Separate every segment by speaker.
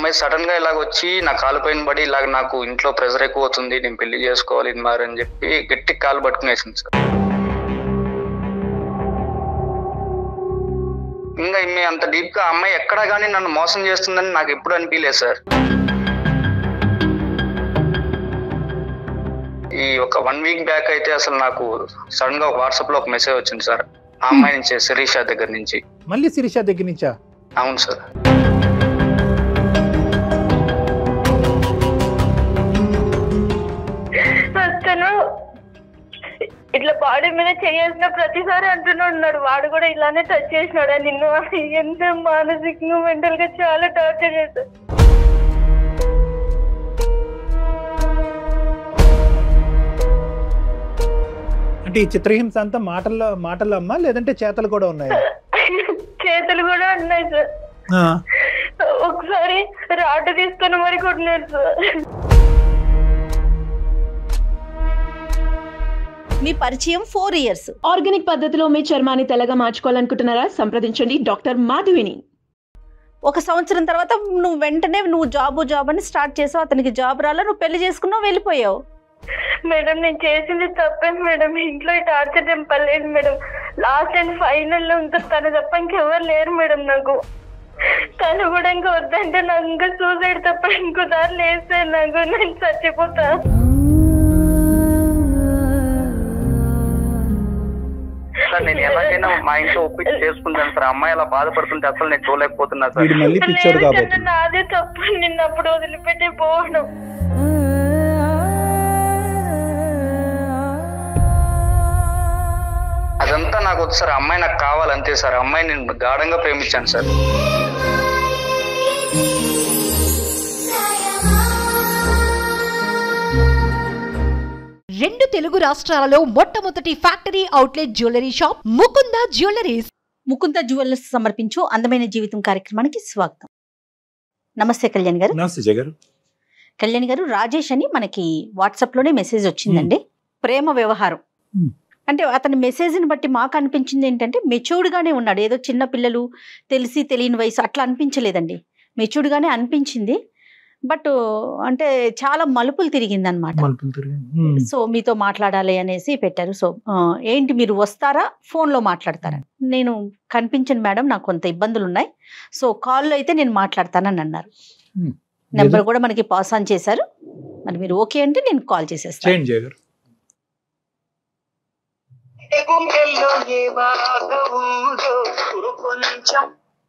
Speaker 1: అమ్మాయి సడన్ గా ఇలాగ వచ్చి నా కాలు పైన పడి ఇలాగ నాకు ఇంట్లో ప్రెషర్ ఎక్కువ అవుతుంది నేను పెళ్లి చేసుకోవాలి ఇది మరి అని చెప్పి గట్టి కాలు పట్టుకునేసింది సార్ ఇంకా మీ అంత డీప్ గా అమ్మాయి ఎక్కడా కానీ నన్ను మోసం చేస్తుందని నాకు ఎప్పుడు అనిపించలేదు సార్ ఈ ఒక వన్ వీక్ బ్యాక్ అయితే అసలు నాకు సడన్ గా వాట్సాప్ లో ఒక మెసేజ్ వచ్చింది సార్ ఆ అమ్మాయి నుంచి శిరీష దగ్గర నుంచి
Speaker 2: మళ్ళీ శిరీష దగ్గర నుంచా
Speaker 1: అవును సార్
Speaker 3: అతను ఇట్లా బాడీ మీద చేయాల్సిన ప్రతిసారి అంటూనే ఉన్నాడు వాడు కూడా ఇలానే టచ్ చేసినాడు నిన్ను ఎంత మానసికంగా మెంటల్ గా చాలా టార్చర్ చేశాడు
Speaker 2: అంటే ఈ చిత్రహింస అంతా మాటల్లో మాటల్లో అమ్మా లేదంటే చేతలు కూడా ఉన్నాయా
Speaker 3: చేతులు కూడా ఉన్నాయి సార్
Speaker 2: ఆ.
Speaker 3: ఒకసారి రాటు తీసుకొని మరి కొట్టినాడు సార్
Speaker 4: మీ పరిచయం ఫోర్ ఇయర్స్
Speaker 5: ఆర్గానిక్ పద్ధతిలో మీ చర్మాన్ని తెల్లగా మార్చుకోవాలనుకుంటున్నారా సంప్రదించండి డాక్టర్ మాధవిని
Speaker 4: ఒక సంవత్సరం తర్వాత నువ్వు వెంటనే నువ్వు జాబ్ జాబ్ అని స్టార్ట్ చేసావు అతనికి జాబ్ రాలా నువ్వు పెళ్లి చేసుకున్నావు వెళ్ళిపోయావు
Speaker 3: మేడం నేను చేసింది తప్పే మేడం ఇంట్లో ఈ టార్చర్ ఏం పర్లేదు మేడం లాస్ట్ అండ్ ఫైనల్ లో ఇంకా తను తప్ప ఇంకెవరు లేరు మేడం నాకు తను కూడా ఇంకా వద్దంటే నాకు ఇంకా సూసైడ్ తప్ప ఇంకోసారి లేస్తే నాకు నేను చచ్చిపోతా
Speaker 1: సార్ నేను ఎలాగైనా మా ఇంట్లో ఒప్పించి చేసుకుంటాను సార్ అమ్మాయి అలా బాధపడుతుంటే అసలు నేను చూడలేకపోతున్నా సార్
Speaker 2: వీడు మళ్ళీ పిచ్చోడు
Speaker 3: లేదు
Speaker 2: కాబట్టి
Speaker 3: కన్నా నాదే తప్పు నిన్నప్పుడు వదిలిపెట్టి పోవడం
Speaker 1: అదంతా నాకు వద్దు సార్ అమ్మాయి నాకు కావాలంతే సార్ అమ్మాయి నేను గాఢంగా ప్రేమించాను సార్
Speaker 6: రెండు తెలుగు రాష్ట్రాలలో మొట్టమొదటి factory outlet jewellery shop Mukunda jewelleries
Speaker 4: Mukunda jewellers సమర్పించు అందమైన జీవితం కార్యక్రమానికి స్వాగతం నమస్తే కళ్యాణ్ గారు
Speaker 2: నమస్తే జయ గారు
Speaker 4: కళ్యాణ్ గారు రాజేష్ అని మనకి వాట్సాప్ లోనే మెసేజ్ వచ్చిందండి ప్రేమ వ్యవహారం
Speaker 2: Hmm.
Speaker 4: అంటే అతని మెసేజ్ని బట్టి మాకు అనిపించింది ఏంటంటే మెచ్యూర్డ్ గానే ఉన్నాడు ఏదో చిన్న పిల్లలు తెలిసి తెలియని వయసు అట్లా అనిపించలేదండి మెచ్యూర్డ్ గానే అనిపించింది బట్ అంటే చాలా మలుపులు తిరిగింది అనమాట
Speaker 2: మలుపులు తిరిగి ఉమ్.
Speaker 4: సో మీతో మాట్లాడాలి అనేసి పెట్టారు సో ఆ, ఏంటి మీరు వస్తారా ఫోన్లో మాట్లాడతారా నేను కనిపించను మేడం నాకు కొంత ఇబ్బందులు ఉన్నాయి సో కాల్లో అయితే నేను మాట్లాడతానని అన్నారు
Speaker 2: Hmm.
Speaker 4: నెంబర్ కూడా మనకి పాస్ ఆన్ చేశారు మరి మీరు ఓకే అంటే నేను కాల్ చేసేస్తాను
Speaker 2: చేయండి జయ గారు
Speaker 1: గుండెల్లో ఏ బాధ ఉందో కొంచెం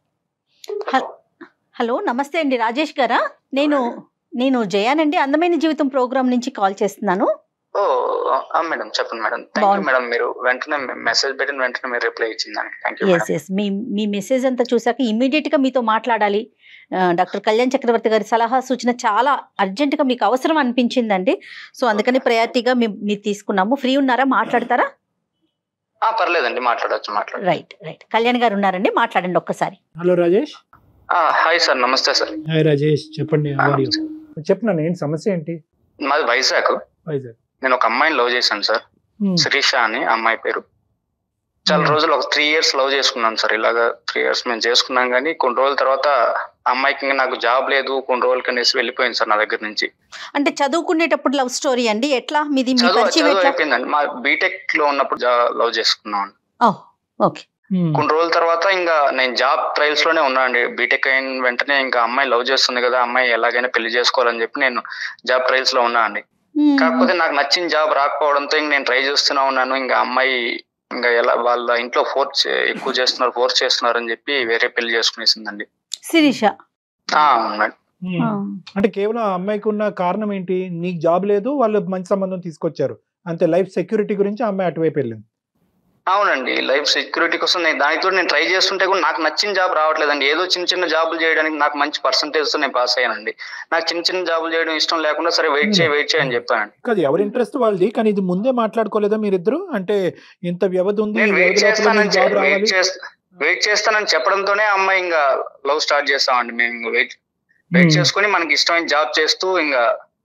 Speaker 4: హలో నమస్తే అండి రాజేష్ గారా నేను నేను జయానండి అందమైన జీవితం ప్రోగ్రామ్ నుంచి కాల్ చేస్తున్నాను
Speaker 1: ఓ ఆ, మేడం చెప్పండి మేడం థ్యాంక్ యూ
Speaker 4: బాగుంది.
Speaker 1: మేడం మీరు వెంటనే మెసేజ్ పెట్టిన వెంటనే మీరు రిప్లై ఇచ్చిందండి థ్యాంక్ యూ
Speaker 4: ఎస్ ఎస్ మీ మీ మెసేజ్ అంతా చూసాక ఇమ్మీడియట్ గా మీతో మాట్లాడాలి ఆ, డాక్టర్ కళ్యాణ్ చక్రవర్తి గారి సలహా సూచన చాలా అర్జెంట్ గా మీకు అవసరం అనిపించిందండి సో అందుకని ప్రయారిటీగా మీ- మీరు తీసుకున్నాము ఫ్రీ ఉన్నారా మాట్లాడతారా
Speaker 1: ఆ పర్లేదండి మాట్లాడొచ్చు మాట్లాడు
Speaker 4: రైట్ రైట్ కళ్యాణ్ గారు ఉన్నారండి మాట్లాడండి ఒక్కసారి
Speaker 2: హలో రాజేష్
Speaker 1: హాయ్ సార్ నమస్తే సార్
Speaker 2: హాయ్ రాజేష్ చెప్పండి how are you? చెప్పు నన్ను ఏంటి సమస్య ఏంటి
Speaker 1: మాది వైజాగ్
Speaker 2: వైజాగ్
Speaker 1: నేను ఒక అమ్మాయిని లవ్ చేశాను సార్
Speaker 2: ఉమ్.
Speaker 1: శిరీష అని అమ్మాయి పేరు చాలా
Speaker 2: Hmm.
Speaker 1: రోజులు ఒక త్రీ ఇయర్స్ లవ్ చేసుకున్నాను సార్ ఇలాగా త్రీ ఇయర్స్ మేము చేసుకున్నాం కానీ కొన్ని రోజుల తర్వాత ఆ అమ్మాయికి ఇంకా నాకు జాబ్ లేదు కొన్ని రోజులకి అనేసి వెళ్ళిపోయింది సార్ నా దగ్గర నుంచి
Speaker 4: అంటే చదువుకునేటప్పుడు లవ్ స్టోరీ అండి ఎట్లా మీది మీ
Speaker 1: చదువు
Speaker 4: పరిచయం
Speaker 1: చదువు
Speaker 4: ఎట్లా
Speaker 1: అయిపోయిందండి మా బీటెక్ లో ఉన్నప్పుడు లవ్ చేసుకున్నాం
Speaker 4: ఓహ్ ఓకే
Speaker 2: ఉమ్.
Speaker 1: కొన్ని రోజుల తర్వాత ఇంకా నేను జాబ్ ట్రయల్స్ లోనే ఉన్నానండి బీటెక్ అయిన వెంటనే ఇంకా అమ్మాయి లవ్ చేస్తుంది కదా అమ్మాయి ఎలాగైనా పెళ్లి చేసుకోవాలని చెప్పి నేను జాబ్ ట్రయల్స్ లో ఉన్నా అండి కాకపోతే నాకు నచ్చిన జాబ్ రాకపోవడంతో ఇంక నేను ట్రై చేస్తూనే ఉన్నాను ఇంకా అమ్మాయి ఇంకా ఎలా వాళ్ళ ఇంట్లో ఫోర్స్ ఎక్కువ చేస్తున్నారు ఫోర్స్ చేస్తున్నారు అని చెప్పి వేరే పెళ్లి చేసుకునేసిందండి
Speaker 4: శిరీష
Speaker 1: ఆ, అవును మేడం
Speaker 2: ఉమ్.
Speaker 4: ఆ.
Speaker 2: అంటే కేవలం ఆ అమ్మాయికి ఉన్న కారణం ఏంటి నీకు జాబ్ లేదు వాళ్ళు మంచి సంబంధం తీసుకొచ్చారు అంతే లైఫ్ సెక్యూరిటీ గురించి ఆ అమ్మాయి అటువైపు వెళ్ళింది
Speaker 1: అవునండి లైఫ్ సెక్యూరిటీ కోసం నేను దానితో నేను ట్రై చేస్తుంటే కూడా నాకు నచ్చిన జాబ్ రావట్లేదండి ఏదో చిన్న చిన్న జాబులు చేయడానికి నాకు మంచి పర్సంటేజ్ తో నేను పాస్ అయ్యానండి నాకు చిన్న చిన్న జాబులు చేయడం ఇష్టం లేకుండా సరే వెయిట్ చేయి వెయిట్ చేయని చెప్పానండి
Speaker 2: కాదు ఎవరి ఇంట్రెస్ట్ వాళ్ళది కానీ ఇది ముందే మాట్లాడుకోలేదా మీరిద్దరు అంటే ఇంత వ్యవధి ఉంది ఈ
Speaker 1: నేను వెయిట్
Speaker 2: వ్యవధి లోపల
Speaker 1: చేస్తానని
Speaker 2: నీకు జాబ్
Speaker 1: వెయిట్
Speaker 2: రావాలి
Speaker 1: చేస్తా వెయిట్ చేస్తానని చెప్పడంతోనే ఆ అమ్మాయి ఇంకా లవ్ స్టార్ట్ చేస్తామండి మేము వెయిట్ వెయిట్
Speaker 2: ఉమ్.
Speaker 1: చేసుకుని మనకి ఇష్టమైన జాబ్ చేస్తూ ఇంకా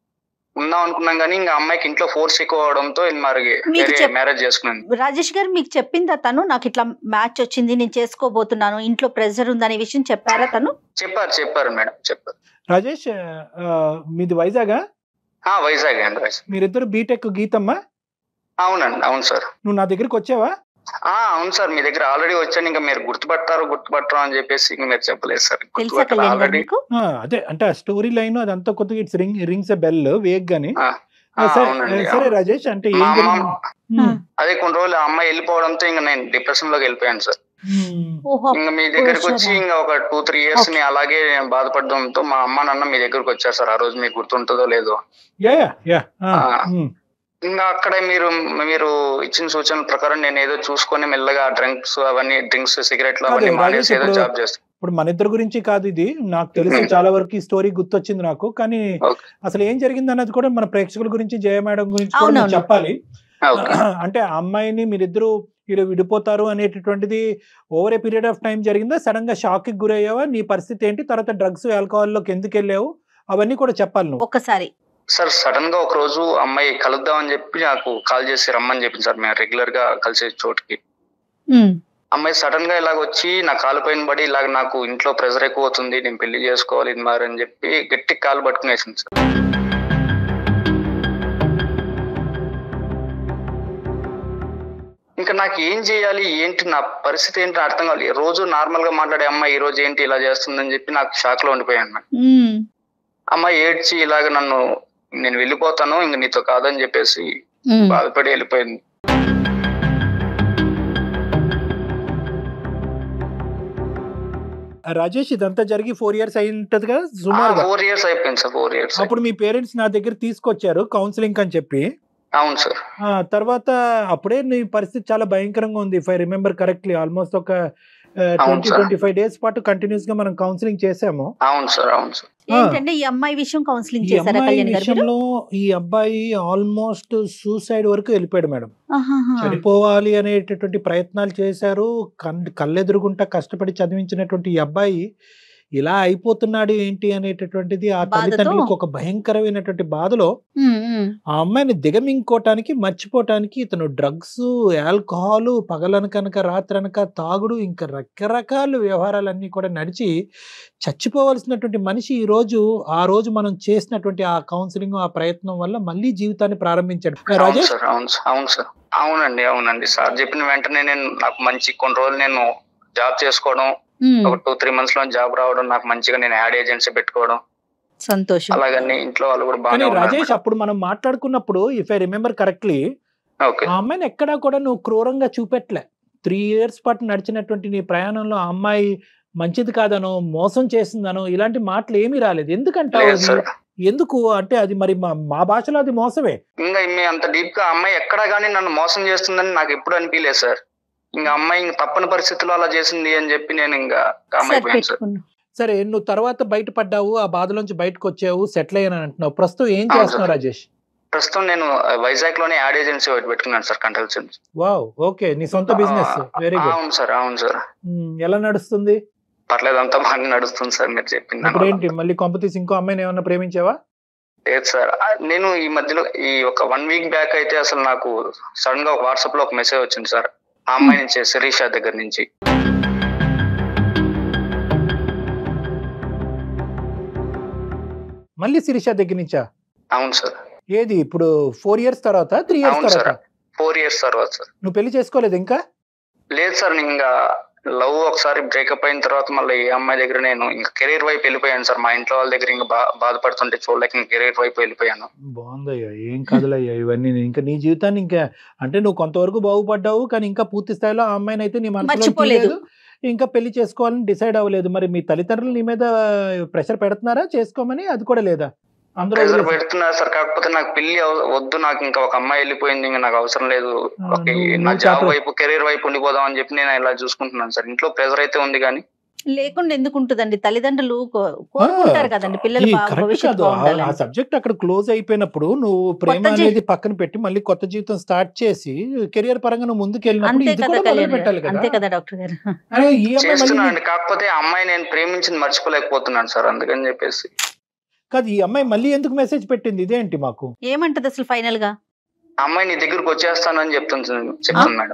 Speaker 1: ఉందాం అనుకున్నాం కానీ ఇంకా అమ్మాయికి ఇంట్లో ఫోర్స్ ఎక్కువ అవడంతో మరి
Speaker 4: మీకు
Speaker 1: వేరే
Speaker 4: చెప్-
Speaker 1: మ్యారేజ్ చేసుకున్నాను
Speaker 4: రాజేష్ గారు మీకు చెప్పిందా తను నాకు ఇట్లా మ్యాచ్ వచ్చింది నేను చేసుకోబోతున్నాను ఇంట్లో ప్రెషర్ ఉందనే విషయం చెప్పారా తను
Speaker 1: చెప్పారు చెప్పారు మేడం చెప్పారు
Speaker 2: రాజేష్ ఆ, మీది వైజాగా
Speaker 1: ఆ వైజాగ్ అండి వైజాగ్
Speaker 2: మీరిద్దరు బీటెక్ గీతమ్మా
Speaker 1: అవునండి అవును సార్
Speaker 2: నువ్వు నా దగ్గరికి వచ్చావా
Speaker 1: ఆ అవును సార్ మీ దగ్గర ఆల్రెడీ వచ్చాను ఇంకా మీరు గుర్తుపడతారు గుర్తుపట్టరు అని చెప్పేసి ఇంక మీరు చెప్పలేదు సార్
Speaker 4: తెలుసా
Speaker 1: గుర్తుపట్టారు
Speaker 4: కళ్యాణ్ గారు
Speaker 1: ఆల్రెడీ
Speaker 4: మీకు
Speaker 2: ఆ, అదే అంటే ఆ స్టోరీ లైన్ అదంతా కొద్దిగా it's ring rings a bell vague గాని
Speaker 1: ఆ,
Speaker 2: ఆ, సరే
Speaker 1: అవునండి,
Speaker 2: సరే
Speaker 1: అవును.
Speaker 2: రాజేష్ అంటే ఏం
Speaker 1: మా అమ్మ
Speaker 2: జరిగింది? ఉమ్,
Speaker 1: అదే కొన్ని రోజులు ఆ అమ్మాయి వెళ్ళిపోవడంతో ఇంకా నేను డిప్రెషన్ లోకి వెళ్ళిపోయాను సార్
Speaker 2: ఉమ్,
Speaker 4: ఓహో
Speaker 1: ఇంకా మీ దగ్గరకు
Speaker 4: ఓ,
Speaker 1: వచ్చి
Speaker 4: సరే.
Speaker 1: ఇంకా ఒక టూ త్రీ ఇయర్స్ ని అలాగే బాధపడడంతో మా అమ్మ నాన్న మీ దగ్గరకు వచ్చారు సార్ ఆ రోజు మీకు గుర్తుంటుందో లేదో
Speaker 2: యా యా యా ఆ,
Speaker 1: ఆ.
Speaker 2: ఉమ్,
Speaker 1: ఇంకా అక్కడే మీరు మీరు ఇచ్చిన సూచనల ప్రకారం నేను ఏదో చూసుకొని మెల్లగా డ్రింక్స్ అవన్నీ డ్రింక్స్ సిగరెట్లు
Speaker 2: కాదు,
Speaker 1: అవన్నీ
Speaker 2: రాజేష్
Speaker 1: మానేసి ఏదో
Speaker 2: ఇప్పుడు-
Speaker 1: జాబ్ చేస్తాను
Speaker 2: ఇప్పుడు మన ఇద్దరి గురించి కాదు ఇది నాకు తెలిసి చాలా వరకు ఈ స్టోరీ గుర్తొచ్చింది నాకు కానీ
Speaker 1: Okay.
Speaker 2: అసలు ఏం జరిగింది అన్నది కూడా మన ప్రేక్షకుల గురించి జయ మేడం గురించి కూడా నువ్వు
Speaker 4: అవునవును.
Speaker 2: చెప్పాలి
Speaker 1: ఓకే
Speaker 2: అంటే ఆ అమ్మాయిని మీరిద్దరు మీరు విడిపోతారు అనేటటువంటిది over a period of time జరిగిందా సడన్ గా షాక్ కి గురయ్యావా నీ పరిస్థితి ఏంటి తర్వాత డ్రగ్స్ ఆల్కహాల్ లోకి ఎందుకు వెళ్ళావు అవన్నీ కూడా చెప్పాలి నువ్వు
Speaker 4: ఒక్కసారి
Speaker 1: సార్ సడన్ గా ఒక రోజు అమ్మాయి కలుద్దామని చెప్పి నాకు కాల్ చేసి రమ్మని చెప్పింది సార్ మేము రెగ్యులర్ గా కలిసే చోటుకి
Speaker 4: ఉమ్,
Speaker 1: అమ్మాయి సడన్ గా ఇలాగ వచ్చి నా కాలు పైన పడి ఇలాగ నాకు ఇంట్లో ప్రెజర్ ఎక్కువ అవుతుంది నేను పెళ్లి చేసుకోవాలి ఇది మరి అని చెప్పి గట్టి కాలు పట్టుకునేసింది సార్ ఇంకా నాకు ఏం చేయాలి ఏంటి నా పరిస్థితి ఏంటి అర్థం కావాలి రోజు నార్మల్ గా మాట్లాడే అమ్మాయి ఈ రోజు ఏంటి ఇలా చేస్తుందని చెప్పి నాకు షాక్ లో ఉండిపోయాను మేడం.
Speaker 4: ఉమ్,
Speaker 1: అమ్మాయి ఏడ్చి ఇలాగ నన్ను నేను వెళ్ళిపోతాను ఇంక నీతో కాదని చెప్పేసి
Speaker 4: ఉమ్.
Speaker 1: బాధపడి వెళ్ళిపోయింది
Speaker 2: రాజేష్ ఇదంతా జరిగి ఫోర్ ఇయర్స్ అయి ఉంటది కదా సుమారుగా
Speaker 1: ఫోర్ ఇయర్స్ అయిపోయింది సార్ ఫోర్ ఇయర్స్
Speaker 2: అప్పుడు మీ పేరెంట్స్ నా దగ్గర తీసుకొచ్చారు కౌన్సిలింగ్ అని చెప్పి
Speaker 1: అవును సార్
Speaker 2: ఆ తర్వాత అప్పుడే నీ పరిస్థితి చాలా భయంకరంగా ఉంది if I remember correctly almost ఒక twenty
Speaker 1: sir.
Speaker 2: Twenty five days పాటు కంటిన్యూస్ గా మనం కౌన్సిలింగ్ చేసాము
Speaker 1: అవును సార్ అవును సార్
Speaker 4: ఏంటంటే ఈ అమ్మాయి విషయం కౌన్సిలింగ్
Speaker 2: ఈ
Speaker 4: చేశారా
Speaker 2: అమ్మాయి
Speaker 4: కళ్యాణ్ గారు మీరు
Speaker 2: విషయంలో ఈ అబ్బాయి ఆల్మోస్ట్ సూసైడ్ వరకు వెళ్ళిపోయాడు మేడం
Speaker 4: ఆహాహా.
Speaker 2: చనిపోవాలి అనేటటువంటి ప్రయత్నాలు చేశారు కన్ కళ్ళెదురుగుంటా కష్టపడి చదివించినటువంటి ఈ అబ్బాయి ఇలా అయిపోతున్నాడు ఏంటి అనేటటువంటిది ఆ
Speaker 4: బాధతో?
Speaker 2: తల్లిదండ్రులకు ఒక భయంకరమైనటువంటి బాధలో
Speaker 4: ఉమ్, ఉమ్.
Speaker 2: ఆ అమ్మాయిని దిగమింగుకోవటానికి మర్చిపోవటానికి ఇతను డ్రగ్స్ ఆల్కహాల్ పగలనకనక రాత్రనక తాగుడు ఇంకా రకరకాల వ్యవహారాలన్నీ కూడా నడిచి చచ్చిపోవలసినటువంటి మనిషి ఈ రోజు ఆ రోజు మనం చేసినటువంటి ఆ కౌన్సిలింగ్ ఆ ప్రయత్నం వల్ల మళ్ళీ జీవితాన్ని ప్రారంభించాడు
Speaker 1: అవును
Speaker 2: రాజేష్
Speaker 1: సార్ అవును సార్ అవును సార్ అవునండి అవునండి సార్ చెప్పిన వెంటనే నేను నాకు మంచి కొన్ని రోజులు నేను జాబ్ చేసుకోవడం
Speaker 4: ఉమ్,
Speaker 1: ఒక టూ త్రీ మంత్స్ లో జాబ్ రావడం నాకు మంచిగా నేను యాడ్ ఏజెన్సీ పెట్టుకోవడం
Speaker 4: సంతోషం
Speaker 1: అలాగని ఇంట్లో వాళ్ళు కూడా
Speaker 2: కానీ
Speaker 1: బాగా
Speaker 2: రాజేష్ అప్పుడు మనం మాట్లాడుకున్నప్పుడు if I remember correctly
Speaker 1: okay
Speaker 2: ఆ అమ్మాయిని ఎక్కడా కూడా నువ్వు క్రూరంగా చూపెట్టలే త్రీ ఇయర్స్ పాటు నడిచినటువంటి నీ ప్రయాణంలో ఆ అమ్మాయి మంచిది కాదనో మోసం చేసిందనో ఇలాంటి మాటలు ఏమీ రాలేదు ఎందుకంటావు
Speaker 1: లేదు
Speaker 2: అది?
Speaker 1: సార్
Speaker 2: ఎందుకు అంటే అది మరి మా మా భాషలో అది మోసమే
Speaker 1: ఇంకా మీ అంత డీప్ గా అమ్మాయి ఎక్కడా కానీ నన్ను మోసం చేస్తుందని నాకు ఎప్పుడు అనిపించలేదు సార్ ఇంకా అమ్మాయి ఇంక తప్పని పరిస్థితుల్లో అలా చేసింది అని చెప్పి నేను ఇంకా కామ్
Speaker 4: సరే
Speaker 1: అయిపోయాను సార్
Speaker 4: పెట్టుకున్నా
Speaker 2: సరే నువ్వు తర్వాత బయటపడ్డావు ఆ బాధలోంచి బయటకు వచ్చావు సెటిల్ అయ్యాను అంటున్నావు ప్రస్తుతం ఏం
Speaker 1: అవును
Speaker 2: చేస్తున్నావు
Speaker 1: సార్.
Speaker 2: రాజేష్
Speaker 1: ప్రస్తుతం నేను వైజాగ్ లోనే యాడ్ ఏజెన్సీ ఒకటి పెట్టుకున్నాను సార్ కన్సల్టెన్సీ
Speaker 2: వావ్ ఓకే నీ సొంత బిజినెస్ వెరీ గుడ్
Speaker 1: అవును సార్ అవును సార్
Speaker 2: ఎలా నడుస్తుంది
Speaker 1: పర్లేదు అంతా బాగానే నడుస్తుంది సార్ మీరు చెప్పింది
Speaker 2: ఇప్పుడు ఏంటి మళ్ళీ కొంపతీసి ఇంకో అమ్మాయిని ఏమన్నా ప్రేమించావా
Speaker 1: లేదు సార్ ఆ, నేను ఈ మధ్యలో ఈ ఒక వన్ వీక్ బ్యాక్ అయితే అసలు నాకు సడన్ గా ఒక వాట్సాప్ లో ఒక మెసేజ్ వచ్చింది సార్ ఆ అమ్మాయి నుంచి శిరీష దగ్గర నుంచి
Speaker 2: మళ్ళీ శిరీష దగ్గర నుంచా
Speaker 1: అవును సార్
Speaker 2: ఏది ఇప్పుడు ఫోర్ ఇయర్స్ తర్వాత త్రీ ఇయర్స్
Speaker 1: అవును సార్
Speaker 2: తర్వాత
Speaker 1: ఫోర్ ఇయర్స్ తర్వాత సార్
Speaker 2: నువ్వు పెళ్లి చేసుకోలేదు ఇంకా
Speaker 1: లేదు సార్ నేను ఇంకా లవ్ ఒకసారి బ్రేకప్ అయిన తర్వాత మళ్ళీ ఈ అమ్మాయి దగ్గర నేను ఇంకా కెరీర్ వైపు వెళ్ళిపోయాను సార్ మా ఇంట్లో వాళ్ళ దగ్గర ఇంకా బా- బాధపడుతుంటే చూడలేక ఇంకా కెరీర్ వైపు వెళ్ళిపోయాను
Speaker 2: బాగుందయ్యా ఏం కాదులయ్యా ఇవన్నీ ఇంకా నీ జీవితాన్ని ఇంకా అంటే నువ్వు కొంతవరకు బాగుపడ్డావు కానీ ఇంకా పూర్తి స్థాయిలో ఆ అమ్మాయిని అయితే నీ మనసులో
Speaker 4: మర్చిపోలేదు.
Speaker 2: తీయలేదు. ఇంకా పెళ్లి చేసుకోవాలని డిసైడ్ అవ్వలేదు మరి మీ తల్లిదండ్రులు నీ మీద ప్రెషర్ పెడుతున్నారా చేసుకోమని అది కూడా లేదా అందరూ
Speaker 1: ప్రెజర్
Speaker 2: వదిలేసి-
Speaker 1: పెడుతున్నారు సార్ కాకపోతే నాకు పెళ్లి అవ- వద్దు నాకు ఇంకా ఒక అమ్మాయి వెళ్ళిపోయింది ఇంకా నాకు అవసరం లేదు
Speaker 2: ఆ,
Speaker 1: ఓకే
Speaker 2: నువ్వు-
Speaker 1: నా
Speaker 2: నువ్వు
Speaker 1: జాబ్
Speaker 2: చాప-
Speaker 1: వైపు కెరీర్ వైపు ఉండిపోదాం అని చెప్పి నేను ఇలా చూసుకుంటున్నాను సార్ ఇంట్లో ప్రెజర్ అయితే ఉంది కానీ
Speaker 4: లేకుండా ఎందుకు ఉంటుందండి తల్లిదండ్రులు కో- కోరుకుంటారు కదండి పిల్లలు
Speaker 2: ఈ
Speaker 4: బాగా
Speaker 2: correct
Speaker 4: భవిష్యత్తు
Speaker 2: కాదు. ఆ-
Speaker 4: బాగుండాలని
Speaker 2: ఆ సబ్జెక్ట్ అక్కడ క్లోజ్ అయిపోయినప్పుడు నువ్వు ప్రేమ
Speaker 4: కొత్త జీ-
Speaker 2: అనేది పక్కన పెట్టి మళ్ళీ కొత్త జీవితం స్టార్ట్ చేసి కెరియర్ పరంగా నువ్వు ముందుకు వెళ్ళినప్పుడు
Speaker 4: అంతే
Speaker 2: ఇది
Speaker 4: కదా
Speaker 2: కూడా మొదలు
Speaker 4: కళ్యాణ్
Speaker 2: పెట్టాలి
Speaker 4: గారు. అంతే
Speaker 2: కదా
Speaker 4: కదా డాక్టర్ గారు
Speaker 2: అరే ఈ అమ్మాయి మళ్ళీ
Speaker 1: చేస్తున్నా
Speaker 2: నీ-
Speaker 1: అండి కాకపోతే ఆ అమ్మాయి నేను ప్రేమించింది మర్చిపోలేకపోతున్నాను సార్ అందుకని చెప్పేసి
Speaker 2: కాదు ఈ అమ్మాయి మళ్ళీ ఎందుకు మెసేజ్ పెట్టింది ఇదేంటి మాకు
Speaker 4: ఏమంటది అసలు ఫైనల్ గా
Speaker 1: ఆ అమ్మాయి నీ దగ్గరకు వచ్చేస్తానని చెప్తుంది చెప్తుంది మేడం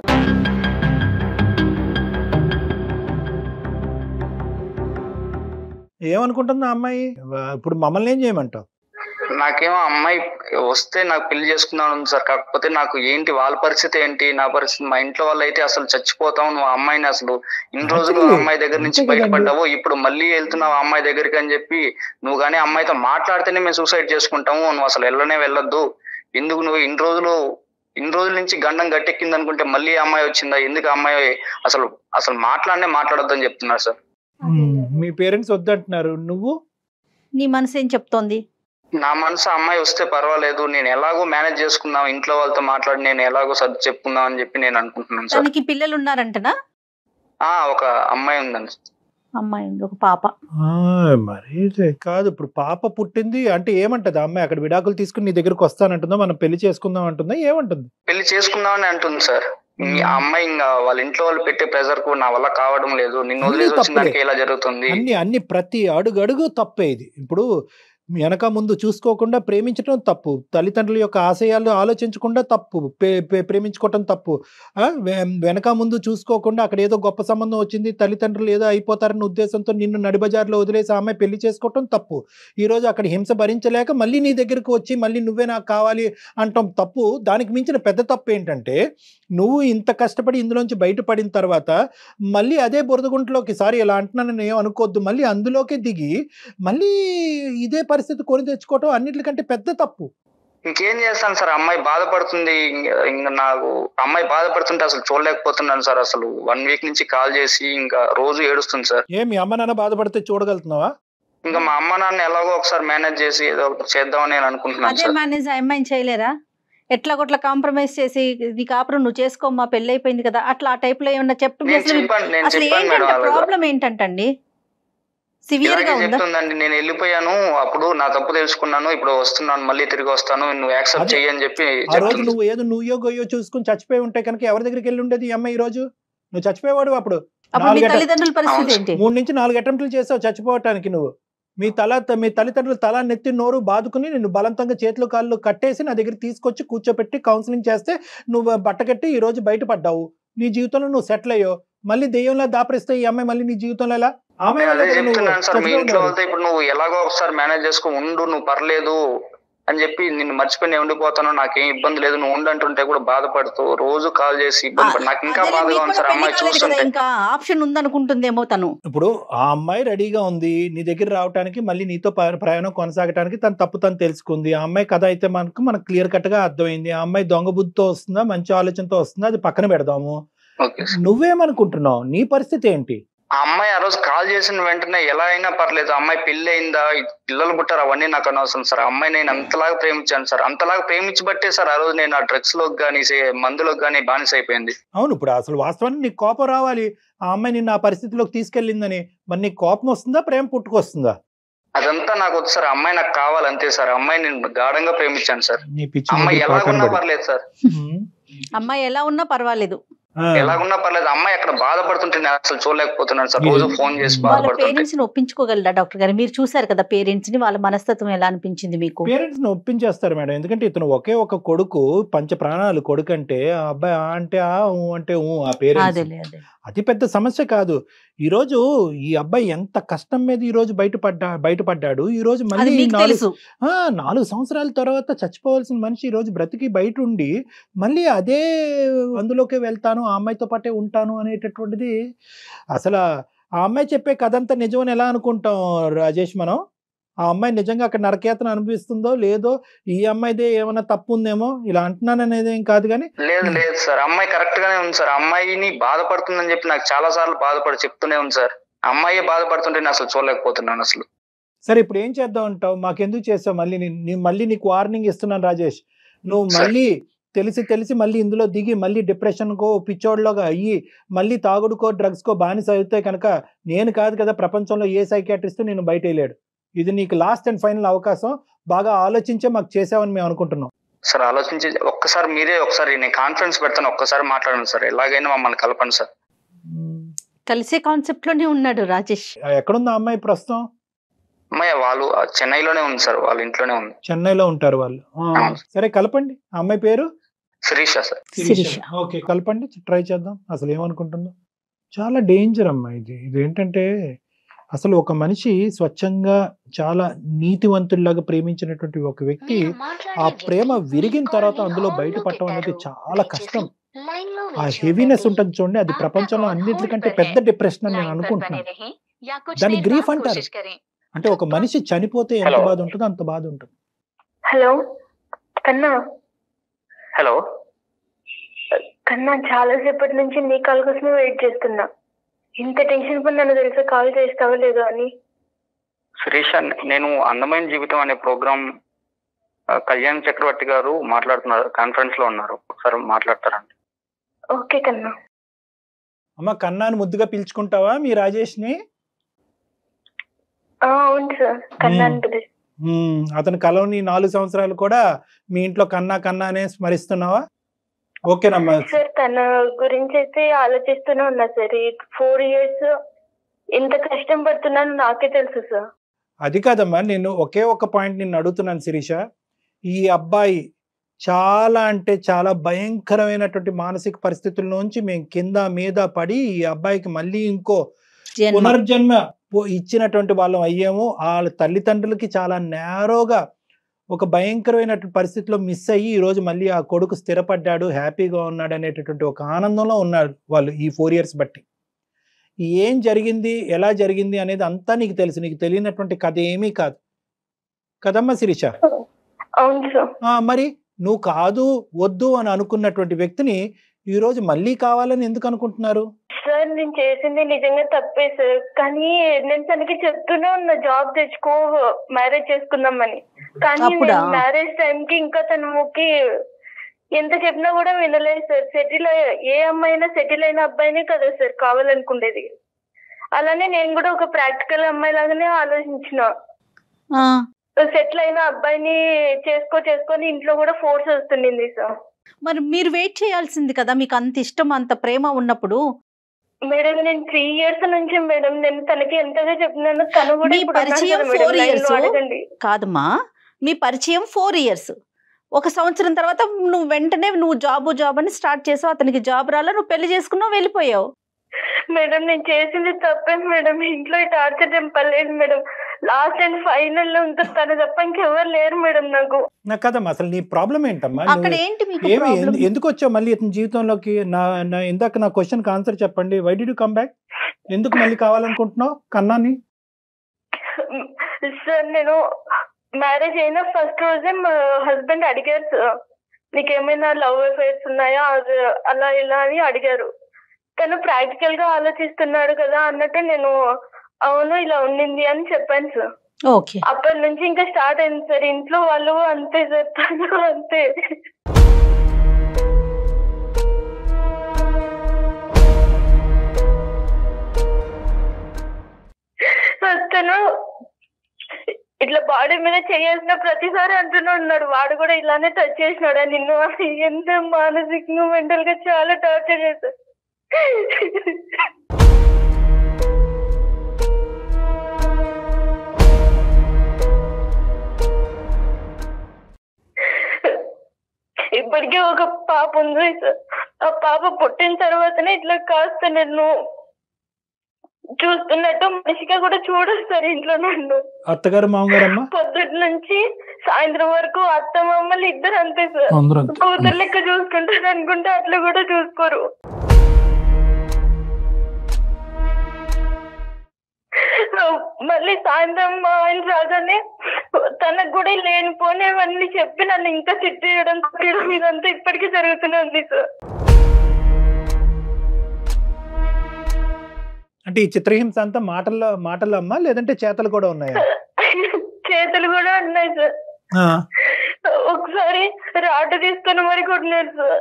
Speaker 2: ఏమనుకుంటుంది ఆ అమ్మాయి ఇప్పుడు మమ్మల్ని ఏం చేయమంటావు
Speaker 1: నాకేమో అమ్మాయి వస్తే నాకు పెళ్లి చేసుకుందాం ఉంది సార్ కాకపోతే నాకు ఏంటి వాళ్ళ పరిస్థితి ఏంటి నా పరిస్థితి మా ఇంట్లో వాళ్ళు అయితే అసలు చచ్చిపోతావు నువ్వు ఆ అమ్మాయిని అసలు ఇన్ని రోజులు
Speaker 2: అంతే.
Speaker 1: అమ్మాయి దగ్గర నుంచి
Speaker 2: అంతే కదండి.
Speaker 1: బయటపడ్డావు ఇప్పుడు మళ్ళీ వెళ్తున్నావు ఆ అమ్మాయి దగ్గరికి అని చెప్పి నువ్వు కానీ అమ్మాయితో మాట్లాడితేనే మేము సూసైడ్ చేసుకుంటాము నువ్వు అసలు వెళ్ళనే వెళ్ళొద్దు ఎందుకు నువ్వు ఇన్ని రోజులు ఇన్ని రోజుల నుంచి గండం గట్టెక్కింది అనుకుంటే మళ్ళీ ఆ అమ్మాయి వచ్చిందా ఎందుకు ఆ అమ్మాయి అసలు అసలు మాట్లాడనే మాట్లాడొద్దని చెప్తున్నారు సార్
Speaker 2: మీ పేరెంట్స్ వద్దంటున్నారు నువ్వు
Speaker 4: నీ మనసు ఏం చెప్తోంది
Speaker 1: నా మనసు ఆ అమ్మాయి వస్తే పర్వాలేదు నేను ఎలాగో మేనేజ్ చేసుకుందాం ఇంట్లో వాళ్ళతో మాట్లాడి నేను ఎలాగో సర్ది చెప్పుకుందాం అని చెప్పి నేను అనుకుంటున్నాను సార్
Speaker 4: తనకి పిల్లలు ఉన్నారంటనా
Speaker 1: ఆ ఒక అమ్మాయి ఉందండి
Speaker 4: అమ్మాయి ఉంది ఒక పాప
Speaker 2: ఆ, మరి ఇది కాదు ఇప్పుడు పాప పుట్టింది అంటే ఏమంటది ఆ అమ్మాయి అక్కడ విడాకులు తీసుకుని నీ దగ్గరకు వస్తానంటుందా మనం పెళ్లి చేసుకుందాం అంటుందా ఏమంటుంది
Speaker 1: పెళ్లి చేసుకుందామని అంటుంది సార్ మీ ఆ అమ్మాయి ఇంకా వాళ్ళ ఇంట్లో వాళ్ళు పెట్టే ప్రెజర్ కు నా వల్ల కావడం లేదు నిన్ను
Speaker 2: అన్నీ
Speaker 1: వదిలేసి వచ్చిన
Speaker 2: తప్పులే.
Speaker 1: దానికి ఇలా జరుగుతుంది
Speaker 2: అన్ని అన్ని ప్రతి అడుగు అడుగు తప్పే ఇది ఇప్పుడు వెనక ముందు చూసుకోకుండా ప్రేమించడం తప్పు తల్లిదండ్రుల యొక్క ఆశయాలు ఆలోచించకుండా తప్పు పే- పే- ప్రేమించుకోవటం తప్పు ఆ, వె- వెనక ముందు చూసుకోకుండా అక్కడ ఏదో గొప్ప సంబంధం వచ్చింది తల్లిదండ్రులు ఏదో అయిపోతారన్న ఉద్దేశంతో నిన్ను నడిబజార్లో వదిలేసి ఆమె పెళ్లి చేసుకోవటం తప్పు ఈరోజు అక్కడ హింస భరించలేక మళ్ళీ నీ దగ్గరకు వచ్చి మళ్ళీ నువ్వే నాకు కావాలి అంటాం తప్పు దానికి మించిన పెద్ద తప్పు ఏంటంటే నువ్వు ఇంత కష్టపడి ఇందులోంచి బయటపడిన తర్వాత మళ్ళీ అదే బురదగుంటలోకి సారీ ఇలా అంటున్నానని ఏం అనుకోవద్దు మళ్ళీ అందులోకే దిగి మళ్ళీ ఇదే పరిస్థితి కొని తెచ్చుకోవటం అన్నిటికంటే పెద్ద తప్పు
Speaker 1: ఇంకేం చేస్తాను సార్ అమ్మాయి బాధపడుతుంది ఇంక- ఇంక నాకు అమ్మాయి బాధపడుతుంటే అసలు చూడలేకపోతున్నాను సార్ అసలు వన్ వీక్ నుంచి కాల్ చేసి ఇంకా రోజు ఏడుస్తుంది సార్
Speaker 2: ఏ మీ అమ్మ నాన్న బాధపడితే చూడగలుగుతున్నావా
Speaker 1: ఇంకా మా అమ్మ నాన్న ఎలాగో ఒకసారి మేనేజ్ చేసి ఏదో ఒకటి చేద్దామని నేను అనుకుంటున్నాను
Speaker 4: అదే
Speaker 1: సార్
Speaker 4: మేనేజ్ ఆ అమ్మాయిని చేయలేరా ఎట్లా కొట్లా కాంప్రమైజ్ చేసి నీ కాపురం నువ్వు చేసుకోమ్మా పెళ్ళి అయిపోయింది కదా అట్లా ఆ టైప్ లో ఏమన్నా చెప్పు
Speaker 1: నేను
Speaker 4: అసలు
Speaker 1: చెప్పాను నేను
Speaker 4: అసలు
Speaker 1: చెప్పాను మేడం
Speaker 4: ఏంటంటే
Speaker 1: అలాగా
Speaker 4: ప్రాబ్లం ఏంటంటండి సివియర్
Speaker 1: ఇలాగే
Speaker 4: గా ఉందా
Speaker 1: చెప్తుందండి నేను వెళ్ళిపోయాను అప్పుడు నా తప్పు తెలుసుకున్నాను ఇప్పుడు వస్తున్నాను మళ్ళీ తిరిగి వస్తాను నువ్వు యాక్సెప్ట్
Speaker 2: అదే.
Speaker 1: చెయ్యి అని చెప్పి
Speaker 2: ఆ రోజు
Speaker 1: చెప్తుంది
Speaker 2: నువ్వు ఏదో నువ్వో గొయ్యో చూసుకుని చచ్చిపోయి ఉంటే కనుక ఎవరి దగ్గరికి వెళ్ళి ఉండేది ఈ అమ్మాయి ఈ రోజు నువ్వు చచ్చిపోయేవాడు అప్పుడు
Speaker 4: అప్పుడు మీ
Speaker 2: నాలుగేట-
Speaker 4: తల్లిదండ్రుల పరిస్థితి
Speaker 1: అవును.
Speaker 4: ఏంటి
Speaker 2: మూడు నుంచి నాలుగు అటెంప్ట్లు చేసావు చచ్చిపోవటానికి నువ్వు మీ తల మీ తల్లిదండ్రులు తల నెత్తి నోరు బాదుకుని నిన్ను బలవంతంగా చేతులు కాళ్ళు కట్టేసి నా దగ్గర తీసుకొచ్చి కూర్చోపెట్టి కౌన్సిలింగ్ చేస్తే నువ్వు బట్టకట్టి ఈ రోజు బయటపడ్డావు నీ జీవితంలో నువ్వు సెటిల్ అయ్యావు మళ్ళీ దెయ్యంలా దాపరిస్తే ఈ అమ్మాయి మళ్ళీ నీ జీవితంలో ఎలా ఆమె
Speaker 1: నేను
Speaker 2: వల్ల
Speaker 1: అదే
Speaker 2: కదా నువ్వు
Speaker 1: చెప్తున్నాను సార్ మీ
Speaker 2: చచ్చిపోయి
Speaker 1: ఇంట్లో
Speaker 2: ఉండేవాడు.
Speaker 1: వాళ్ళతో ఇప్పుడు నువ్వు ఎలాగో ఒకసారి మేనేజ్ చేసుకో ఉండు నువ్వు పర్లేదు అని చెప్పి నిన్ను మర్చిపోయి నేను ఉండిపోతాను నాకేం ఇబ్బంది లేదు నువ్వు ఉండంటుంటే కూడా బాధపడుతూ రోజు కాల్ చేసి ఇబ్బంది పడు నాకు ఇంకా
Speaker 4: అదేలే,
Speaker 1: బాధగా
Speaker 4: మీకు
Speaker 1: ఉంది
Speaker 4: కూడా
Speaker 1: సార్
Speaker 4: పెళ్లి
Speaker 1: అమ్మాయి
Speaker 4: కాలేదు కదా,
Speaker 1: చూస్తుంటే
Speaker 4: ఇంకా ఆప్షన్ ఉందనుకుంటుందేమో తను
Speaker 2: ఇప్పుడు ఆ అమ్మాయి రెడీగా ఉంది నీ దగ్గర రావడానికి మళ్ళీ నీతో ప- ప్రయాణం కొనసాగడానికి తన తప్పు తను తెలుసుకుంది ఆ అమ్మాయి కథ అయితే మనకు మనకు క్లియర్ కట్ గా అర్థమైంది ఆ అమ్మాయి దొంగ బుద్ధితో వస్తుందా మంచి ఆలోచనతో వస్తుందా అది పక్కన పెడదాము
Speaker 1: ఓకే సార్
Speaker 2: నువ్వేమనుకుంటున్నావు నీ పరిస్థితి ఏంటి
Speaker 1: ఆ అమ్మాయి ఆ రోజు కాల్ చేసిన వెంటనే ఎలా అయినా పర్లేదు ఆ అమ్మాయి పెళ్లి అయిందా ఈ పిల్లలు పుట్టారు అవన్నీ నాకు అనవసరం సార్ ఆ అమ్మాయి నేను అంతలాగా ప్రేమించాను సార్ అంతలాగా ప్రేమించబట్టే సార్ ఆ రోజు నేను ఆ డ్రగ్స్ లోకి కానీ మందులోకి కానీ బానిస అయిపోయింది
Speaker 2: అవును ఇప్పుడు అసలు వాస్తవానికి నీకు కోపం రావాలి ఆ అమ్మాయి నిన్ను ఆ పరిస్థితిలోకి తీసుకెళ్ళిందని మరి నీకు కోపం వస్తుందా ప్రేమ పుట్టుకొస్తుందా
Speaker 1: అదంతా నాకు వద్దు సార్ ఆ అమ్మాయి నాకు కావాలి అంతే సార్ ఆ అమ్మాయి నేను గాఢంగా ప్రేమించాను సార్
Speaker 2: నీ పిచ్చి
Speaker 1: ఆ అమ్మాయి
Speaker 2: ముగ్గురు పక్కన
Speaker 1: ఎలాగున్నా
Speaker 2: పడి.
Speaker 1: పర్లేదు సార్
Speaker 2: ఉమ్.
Speaker 4: అమ్మాయి ఎలా ఉన్నా పర్వాలేదు
Speaker 2: ఆ.
Speaker 1: ఎలాగున్నా పర్లేదు అమ్మాయి అక్కడ బాధపడుతుంటే నేను అసలు చూడలేకపోతున్నాను సార్ రోజు ఫోన్ చేసి
Speaker 4: వాళ్ళ
Speaker 1: బాధపడుతుంటే
Speaker 4: పేరెంట్స్ ని ఒప్పించుకోగలరా డాక్టర్ గారు మీరు చూసారు కదా పేరెంట్స్ ని వాళ్ళ మనస్తత్వం ఎలా అనిపించింది మీకు
Speaker 2: పేరెంట్స్ ని ఒప్పించేస్తారు మేడం ఎందుకంటే ఇతను ఒకే ఒక కొడుకు పంచ ప్రాణాలు కొడుకు అంటే ఆ అబ్బాయి ఆ అంటే ఆ ఊ అంటే ఊ ఆ పేరెంట్స్
Speaker 4: అదేలే అదే
Speaker 2: అతి పెద్ద సమస్య కాదు ఈ రోజు ఈ అబ్బాయి ఎంత కష్టం మీద ఈ రోజు బయటపడ్డా బయటపడ్డాడు ఈ రోజు
Speaker 4: అది
Speaker 2: మళ్ళీ
Speaker 4: మీకు
Speaker 2: నాలుగు
Speaker 4: తెలుసు
Speaker 2: ఆ, నాలుగు సంవత్సరాల తర్వాత చచ్చిపోవాల్సిన మనిషి ఈ రోజు బ్రతికి బయట ఉండి మళ్ళీ అదే అందులోకే వెళ్తాను ఆ అమ్మాయితో పాటే ఉంటాను అనేటటువంటిది అసలు ఆ అమ్మాయి చెప్పే కథ అంతా నిజమని ఎలా అనుకుంటాం రాజేష్ మనం ఆ అమ్మాయి నిజంగా అక్కడ నరకేతన అనిపిస్తుందో లేదో ఈ అమ్మాయిదే ఏమైనా తప్పు ఉందేమో ఇలా అంటున్నాను అనేది ఏం కాదు కానీ
Speaker 1: లేదు లేదు సార్ అమ్మాయి కరెక్ట్ గానే ఉంది సార్ అమ్మాయిని బాధపడుతుందని చెప్పి నాకు చాలా సార్లు బాధపడి చెప్తూనే ఉంది సార్ అమ్మాయి బాధపడుతుంటే నేను అసలు చూడలేకపోతున్నాను అసలు
Speaker 2: సరే ఇప్పుడు ఏం చేద్దాం అంటావు మాకెందుకు చేసావు మళ్ళీ నీ- నీ మళ్ళీ నీకు వార్నింగ్ ఇస్తున్నాను రాజేష్ నువ్వు
Speaker 1: సరే.
Speaker 2: మళ్ళీ తెలిసి తెలిసి మళ్ళీ ఇందులో దిగి మళ్ళీ డిప్రెషన్కో పిచ్చోడ్లోగా అయ్యి మళ్ళీ తాగుడుకో డ్రగ్స్కో బానిస అయితే కనుక నేను కాదు కదా ప్రపంచంలో ఏ సైకాట్రిస్ట్ నేను బయట వేయలేడు ఇది నీకు లాస్ట్ అండ్ ఫైనల్ అవకాశం బాగా ఆలోచించే మాకు చేసావని మేము అనుకుంటున్నాం
Speaker 1: సార్ ఆలోచించి ఒక్కసారి మీరే ఒకసారి నేను కాన్ఫరెన్స్ పెడతాను ఒక్కసారి మాట్లాడండి సార్ ఎలాగైనా మమ్మల్ని కలపండి సార్
Speaker 2: మ్మ్.
Speaker 4: కలిసే కాన్సెప్ట్ లోనే ఉన్నాడు రాజేష్
Speaker 2: ఎక్కడుంది ఆ అమ్మాయి ప్రస్తుతం
Speaker 1: అమ్మాయి వాళ్ళు ఆ, చెన్నైలోనే ఉంది సార్ వాళ్ళ ఇంట్లోనే ఉంది
Speaker 2: చెన్నైలో ఉంటారు వాళ్ళు ఆ,
Speaker 1: అవును.
Speaker 2: సరే కలపండి ఆ అమ్మాయి పేరు
Speaker 1: శిరీష సార్
Speaker 4: శిరీష.
Speaker 2: ఓకే కలపండి ట్రై చేద్దాం అసలు ఏమనుకుంటుందో చాలా డేంజర్ అమ్మా ఇది ఇది ఏంటంటే అసలు ఒక మనిషి స్వచ్ఛంగా చాలా నీతివంతుల్లాగా ప్రేమించినటువంటి ఒక వ్యక్తి ఆ ప్రేమ విరిగిన తర్వాత అందులో బయటపడటం అనేది చాలా కష్టం ఆ హెవీనెస్ ఉంటుంది చూడండి అది ప్రపంచంలో అన్నిటికంటే పెద్ద డిప్రెషన్ అని నేను అనుకుంటున్నాను దాన్ని grief అంటారు. అంటే ఒక మనిషి చనిపోతే ఎంత
Speaker 1: Hello.
Speaker 2: బాధ ఉంటుందో అంత బాధ ఉంటుంది
Speaker 3: హలో కన్నా
Speaker 1: హలో
Speaker 3: కన్నా చాలా సేపటి నుంచి నీ కాల్ కోసమే వెయిట్ చేస్తున్నా ఇంత టెన్షన్ పడినాను తెలుసా కాల్ చేస్తావా లేదో అని
Speaker 1: శిరీష నేను అందమైన జీవితం అనే ప్రోగ్రామ్ కళ్యాణ్ చక్రవర్తి గారు మాట్లాడుతున్నారు కాన్ఫరెన్స్ లో ఉన్నారు ఒకసారి మాట్లాడతారండి
Speaker 3: ఓకే కన్నా
Speaker 2: అమ్మ కన్నాను ముద్దుగా పిలుచుకుంటావా మీ రాజేష్ని
Speaker 3: ఆ, అవును సార్ కన్నా
Speaker 2: Hmm.
Speaker 3: అని పిలుస్తా.
Speaker 2: ఉమ్, అతని కలవని నాలుగు సంవత్సరాలు కూడా మీ ఇంట్లో కన్నా కన్నా అనే స్మరిస్తున్నావా ఓకేనమ్మా
Speaker 3: సార్ తన గురించి అయితే ఆలోచిస్తూనే ఉన్నా సార్ ఈ ఫోర్ ఇయర్స్ ఎంత కష్టం పడుతున్నానో నాకే తెలుసు సార్
Speaker 2: అది కాదమ్మా నేను ఒకే ఒక పాయింట్ నిన్ను అడుగుతున్నాను శిరీష ఈ అబ్బాయి చాలా అంటే చాలా భయంకరమైనటువంటి మానసిక పరిస్థితుల నుంచి మేము కింద మీద పడి ఈ అబ్బాయికి మళ్ళీ ఇంకో
Speaker 4: జన్మ
Speaker 2: పునర్జన్మ పో- ఇచ్చినటువంటి వాళ్ళం అయ్యాము వాళ్ళ తల్లిదండ్రులకి చాలా నేరోగా ఒక భయంకరమైనటువంటి పరిస్థితిలో మిస్ అయ్యి ఈ రోజు మళ్ళీ ఆ కొడుకు స్థిరపడ్డాడు హ్యాపీగా ఉన్నాడు అనేటటువంటి ఒక ఆనందంలో ఉన్నారు వాళ్ళు ఈ ఫోర్ ఇయర్స్ బట్టి ఏం జరిగింది ఎలా జరిగింది అనేది అంతా నీకు తెలుసు నీకు తెలియనటువంటి కథ ఏమీ కాదు కదమ్మా శిరీష
Speaker 3: అవును సార్
Speaker 2: ఆ, మరి నువ్వు కాదు వద్దు అని అనుకున్నటువంటి వ్యక్తిని ఈ రోజు మళ్ళీ కావాలని ఎందుకు అనుకుంటున్నారు
Speaker 3: సార్ నేను చేసింది నిజంగా తప్పే సార్ కానీ నేను తనకి చెప్తూనే ఉన్నా జాబ్ తెచ్చుకో మ్యారేజ్ చేసుకుందామని కానీ
Speaker 4: అప్పుడా?
Speaker 3: మ్యారేజ్ టైం కి ఇంకా తనకి ఎంత చెప్పినా కూడా వినలేదు సార్ సెటిల్ ఏ అమ్మాయి అయినా సెటిల్ అయిన అబ్బాయినే కదా సార్ కావాలనుకునేది అలానే నేను కూడా ఒక ప్రాక్టికల్ అమ్మాయి లాగానే ఆలోచించిన
Speaker 4: ఆ,
Speaker 3: సెటిల్ అయిన అబ్బాయిని చేసుకో చేసుకొని ఇంట్లో కూడా ఫోర్స్ వస్తుండింది సార్
Speaker 4: మరి మీరు వెయిట్ చేయాల్సింది కదా మీకు అంత ఇష్టం అంత ప్రేమ ఉన్నప్పుడు
Speaker 3: మేడం నేను త్రీ ఇయర్స్ నుంచి మేడం నేను తనకి ఎంతగా చెప్పినాను తను కూడా
Speaker 4: మీ
Speaker 3: ఇప్పుడు అన్నారు
Speaker 4: పరిచయం
Speaker 3: కదా మేడం,
Speaker 4: four
Speaker 3: line లో
Speaker 4: years.
Speaker 3: అడగండి
Speaker 4: కాదమ్మా మీ పరిచయం ఫోర్ ఇయర్స్ ఒక సంవత్సరం తర్వాత నువ్వు వెంటనే నువ్వు జాబు జాబ్ అని స్టార్ట్ చేసావు అతనికి జాబ్ రాలా నువ్వు పెళ్లి చేసుకున్నావు వెళ్ళిపోయావు
Speaker 3: మేడం నేను చేసింది తప్పే మేడం ఇంట్లో ఈ టార్చర్ చంపలేదు మేడం లాస్ట్ అండ్ ఫైనల్ లో ఇంకా తను తప్ప ఇంకెవరు లేరు మేడం నాకు
Speaker 2: నాకు కదమ్మా అసలు నీ ప్రాబ్లం ఏంటమ్మా
Speaker 4: అక్కడ
Speaker 2: నువ్వు
Speaker 4: ఏంటి మీకు
Speaker 2: ఏమి
Speaker 4: problem?
Speaker 2: ఎందు- ఎందుకు వచ్చావు మళ్ళీ ఇతని జీవితంలోకి నా నా ఇందాక నా క్వశ్చన్ ఆన్సర్ చెప్పండి why did you come back ఎందుకు మళ్ళీ కావాలనుకుంటున్నావు కన్నాని
Speaker 3: సార్ నేను మ్యారేజ్ అయిన ఫస్ట్ రోజే మా హస్బెండ్ అడిగారు సార్ నీకేమైనా లవ్ అఫైర్స్ ఉన్నాయా అది అలా ఇలా అని అడిగారు తను ప్రాక్టికల్ గా ఆలోచిస్తున్నాడు కదా అన్నట్టు నేను అవును ఇలా ఉండింది అని చెప్పాను సార్
Speaker 4: ఓకే
Speaker 3: అప్పటి నుంచి ఇంకా స్టార్ట్ అయింది సార్ ఇంట్లో వాళ్ళు అంతే సార్ తను అంతే తను ఇట్లా బాడీ మీద చేయాల్సిన ప్రతిసారి అంటూనే ఉన్నాడు వాడు కూడా ఇలానే టచ్ చేసినాడు నిన్ను అని ఎంత మానసికంగా మెంటల్ గా చాలా టార్చర్ చేశాడు ఇప్పటికే ఒక పాప ఉంది సార్ ఆ పాప పుట్టిన తర్వాతనే ఇట్లా కాస్త నేను చూస్తున్నట్టు మనిషిగా కూడా చూడదు సార్ ఇంట్లో నన్ను
Speaker 2: అత్తగారు మామగారమ్మా
Speaker 3: పొద్దుటి నుంచి సాయంత్రం వరకు అత్త మామలు ఇద్దరు అంతే సార్
Speaker 2: అందరూ అంతే.
Speaker 3: కూతురు లెక్క చూసుకుంటారు అనుకుంటే అట్లా కూడా చూసుకోరు మళ్ళీ సాయంత్రం మా ఆయన రాగానే తనకు కూడా లేనిపోనేవన్నీ చెప్పి నన్ను ఇంకా తిట్టేయడం కొట్టడం ఇదంతా ఇప్పటికీ జరుగుతూనే ఉంది సార్
Speaker 2: అంటే ఈ చిత్రహింస అంతా మాటల్లో మాటల్లో అమ్మా లేదంటే చేతలు కూడా ఉన్నాయా
Speaker 3: చేతులు కూడా ఉన్నాయి సార్
Speaker 2: ఆ,
Speaker 3: ఒకసారి రాటు తీసుకొని మరి కొట్టినారు సార్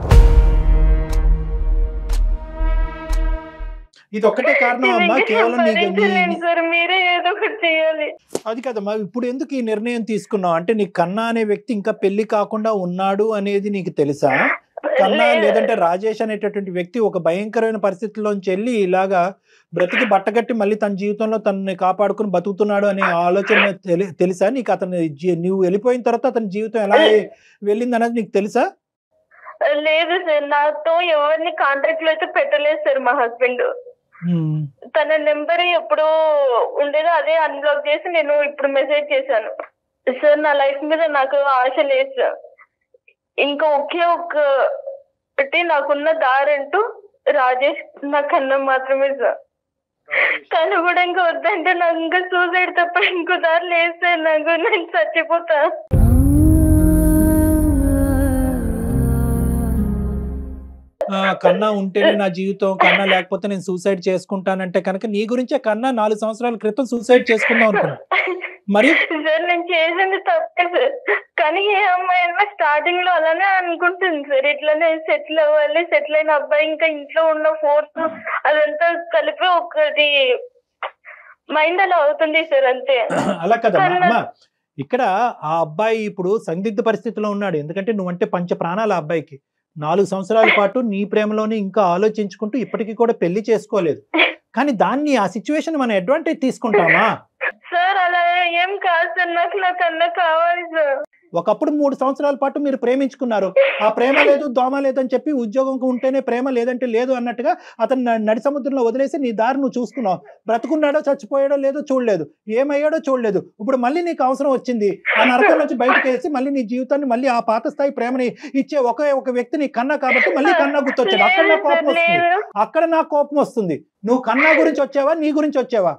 Speaker 2: ఇది ఒక్కటే కారణం
Speaker 3: నేను
Speaker 2: అమ్మా
Speaker 3: ఇంకా
Speaker 2: కేవలం నీకు
Speaker 3: భరించలేను
Speaker 2: నీ-
Speaker 3: సార్ మీరే ఏదో ఒకటి చేయాలి
Speaker 2: అది కదమ్మా ఇప్పుడు ఎందుకు ఈ నిర్ణయం తీసుకున్నావు అంటే నీ కన్నా అనే వ్యక్తి ఇంకా పెళ్లి కాకుండా ఉన్నాడు అనేది నీకు తెలుసా కన్నా
Speaker 3: లేదు.
Speaker 2: లేదంటే రాజేష్ అనేటటువంటి వ్యక్తి ఒక భయంకరమైన పరిస్థితుల్లోంచి వెళ్ళి ఇలాగా బ్రతికి బట్టగట్టి మళ్ళీ తన జీవితంలో తనని కాపాడుకుని బతుకుతున్నాడు అనే ఆలోచన తెలి- తెలుసా నీకు అతను జీ- నువ్వు వెళ్ళిపోయిన తర్వాత అతని జీవితం ఎలా వెళ్ళింది అనేది నీకు తెలుసా
Speaker 3: లేదు సార్ నాతో ఎవరిని కాంటాక్ట్ లో అయితే పెట్టలేదు సార్ మా హస్బెండ్
Speaker 2: ఉమ్.
Speaker 3: తన నెంబర్ ఎప్పుడు ఉండేదో అదే అన్బ్లాక్ చేసి నేను ఇప్పుడు మెసేజ్ చేశాను సార్ నా లైఫ్ మీద నాకు ఆశ లేదు సార్ ఇంకా ఒకే ఒకటి నాకున్న దారంటూ రాజేష్ నా కన్నా మాత్రమే సార్ తను కూడా ఇంకా వద్దంటే నాకు ఇంకా సూసైడ్ తప్ప ఇంకో దారి లేదు సార్ నాకు నేను చచ్చిపోతా
Speaker 2: ఆ, కన్నా ఉంటేనే నా జీవితం కన్నా లేకపోతే నేను సూసైడ్ చేసుకుంటానంటే కనుక నీ గురించే కన్నా నాలుగు సంవత్సరాల క్రితం సూసైడ్ చేసుకుందాం అనుకున్నా మరి
Speaker 3: సార్ నేను చేసింది తప్పే సార్ కానీ ఏ అమ్మాయి అయినా స్టార్టింగ్ లో అలానే అనుకుంటుంది సార్ ఇట్లానే సెటిల్ అవ్వాలి సెటిల్ అయిన అబ్బాయి ఇంకా ఇంట్లో ఉన్న ఫోర్స్ అదంతా కలిపి ఒకటి మైండ్ అలా అవుతుంది సార్ అంతే
Speaker 2: అలా కదమ్మా
Speaker 3: కన్నా-
Speaker 2: అమ్మా ఇక్కడ ఆ అబ్బాయి ఇప్పుడు సందిగ్ధ పరిస్థితిలో ఉన్నాడు ఎందుకంటే నువ్వంటే పంచ ప్రాణాలు ఆ అబ్బాయికి నాలుగు సంవత్సరాల పాటు నీ ప్రేమలోనే ఇంకా ఆలోచించుకుంటూ ఇప్పటికీ కూడా పెళ్లి చేసుకోలేదు కానీ దాన్ని ఆ సిచ్యువేషన్ మనం అడ్వాంటేజ్ తీసుకుంటామా
Speaker 3: సార్ అలా ఏం కాదు సార్ నాకు నా కన్నా కావాలి సార్
Speaker 2: ఒకప్పుడు మూడు సంవత్సరాల పాటు మీరు ప్రేమించుకున్నారు ఆ ప్రేమ లేదు దోమ లేదు అని చెప్పి ఉద్యోగం ఉంటేనే ప్రేమ లేదంటే లేదు అన్నట్టుగా అతను న- నడి సముద్రంలో వదిలేసి నీ దారి నువ్వు చూసుకున్నావు బ్రతుకున్నాడో చచ్చిపోయాడో లేదో చూడలేదు ఏమయ్యాడో చూడలేదు ఇప్పుడు మళ్ళీ నీకు అవసరం వచ్చింది ఆ నరకం నుంచి బయటకు వేసి మళ్ళీ నీ జీవితాన్ని మళ్ళీ ఆ పాత స్థాయి ప్రేమని ఇచ్చే ఒకే ఒక వ్యక్తి నీ కన్నా కాబట్టి మళ్ళీ కన్నా గుర్తొచ్చాడు అక్కడ నా
Speaker 3: లేదు
Speaker 2: కోపం
Speaker 3: సార్
Speaker 2: వస్తుంది
Speaker 3: లేదు
Speaker 2: అక్కడ నా కోపం వస్తుంది నువ్వు కన్నా గురించి వచ్చావా నీ గురించి వచ్చావా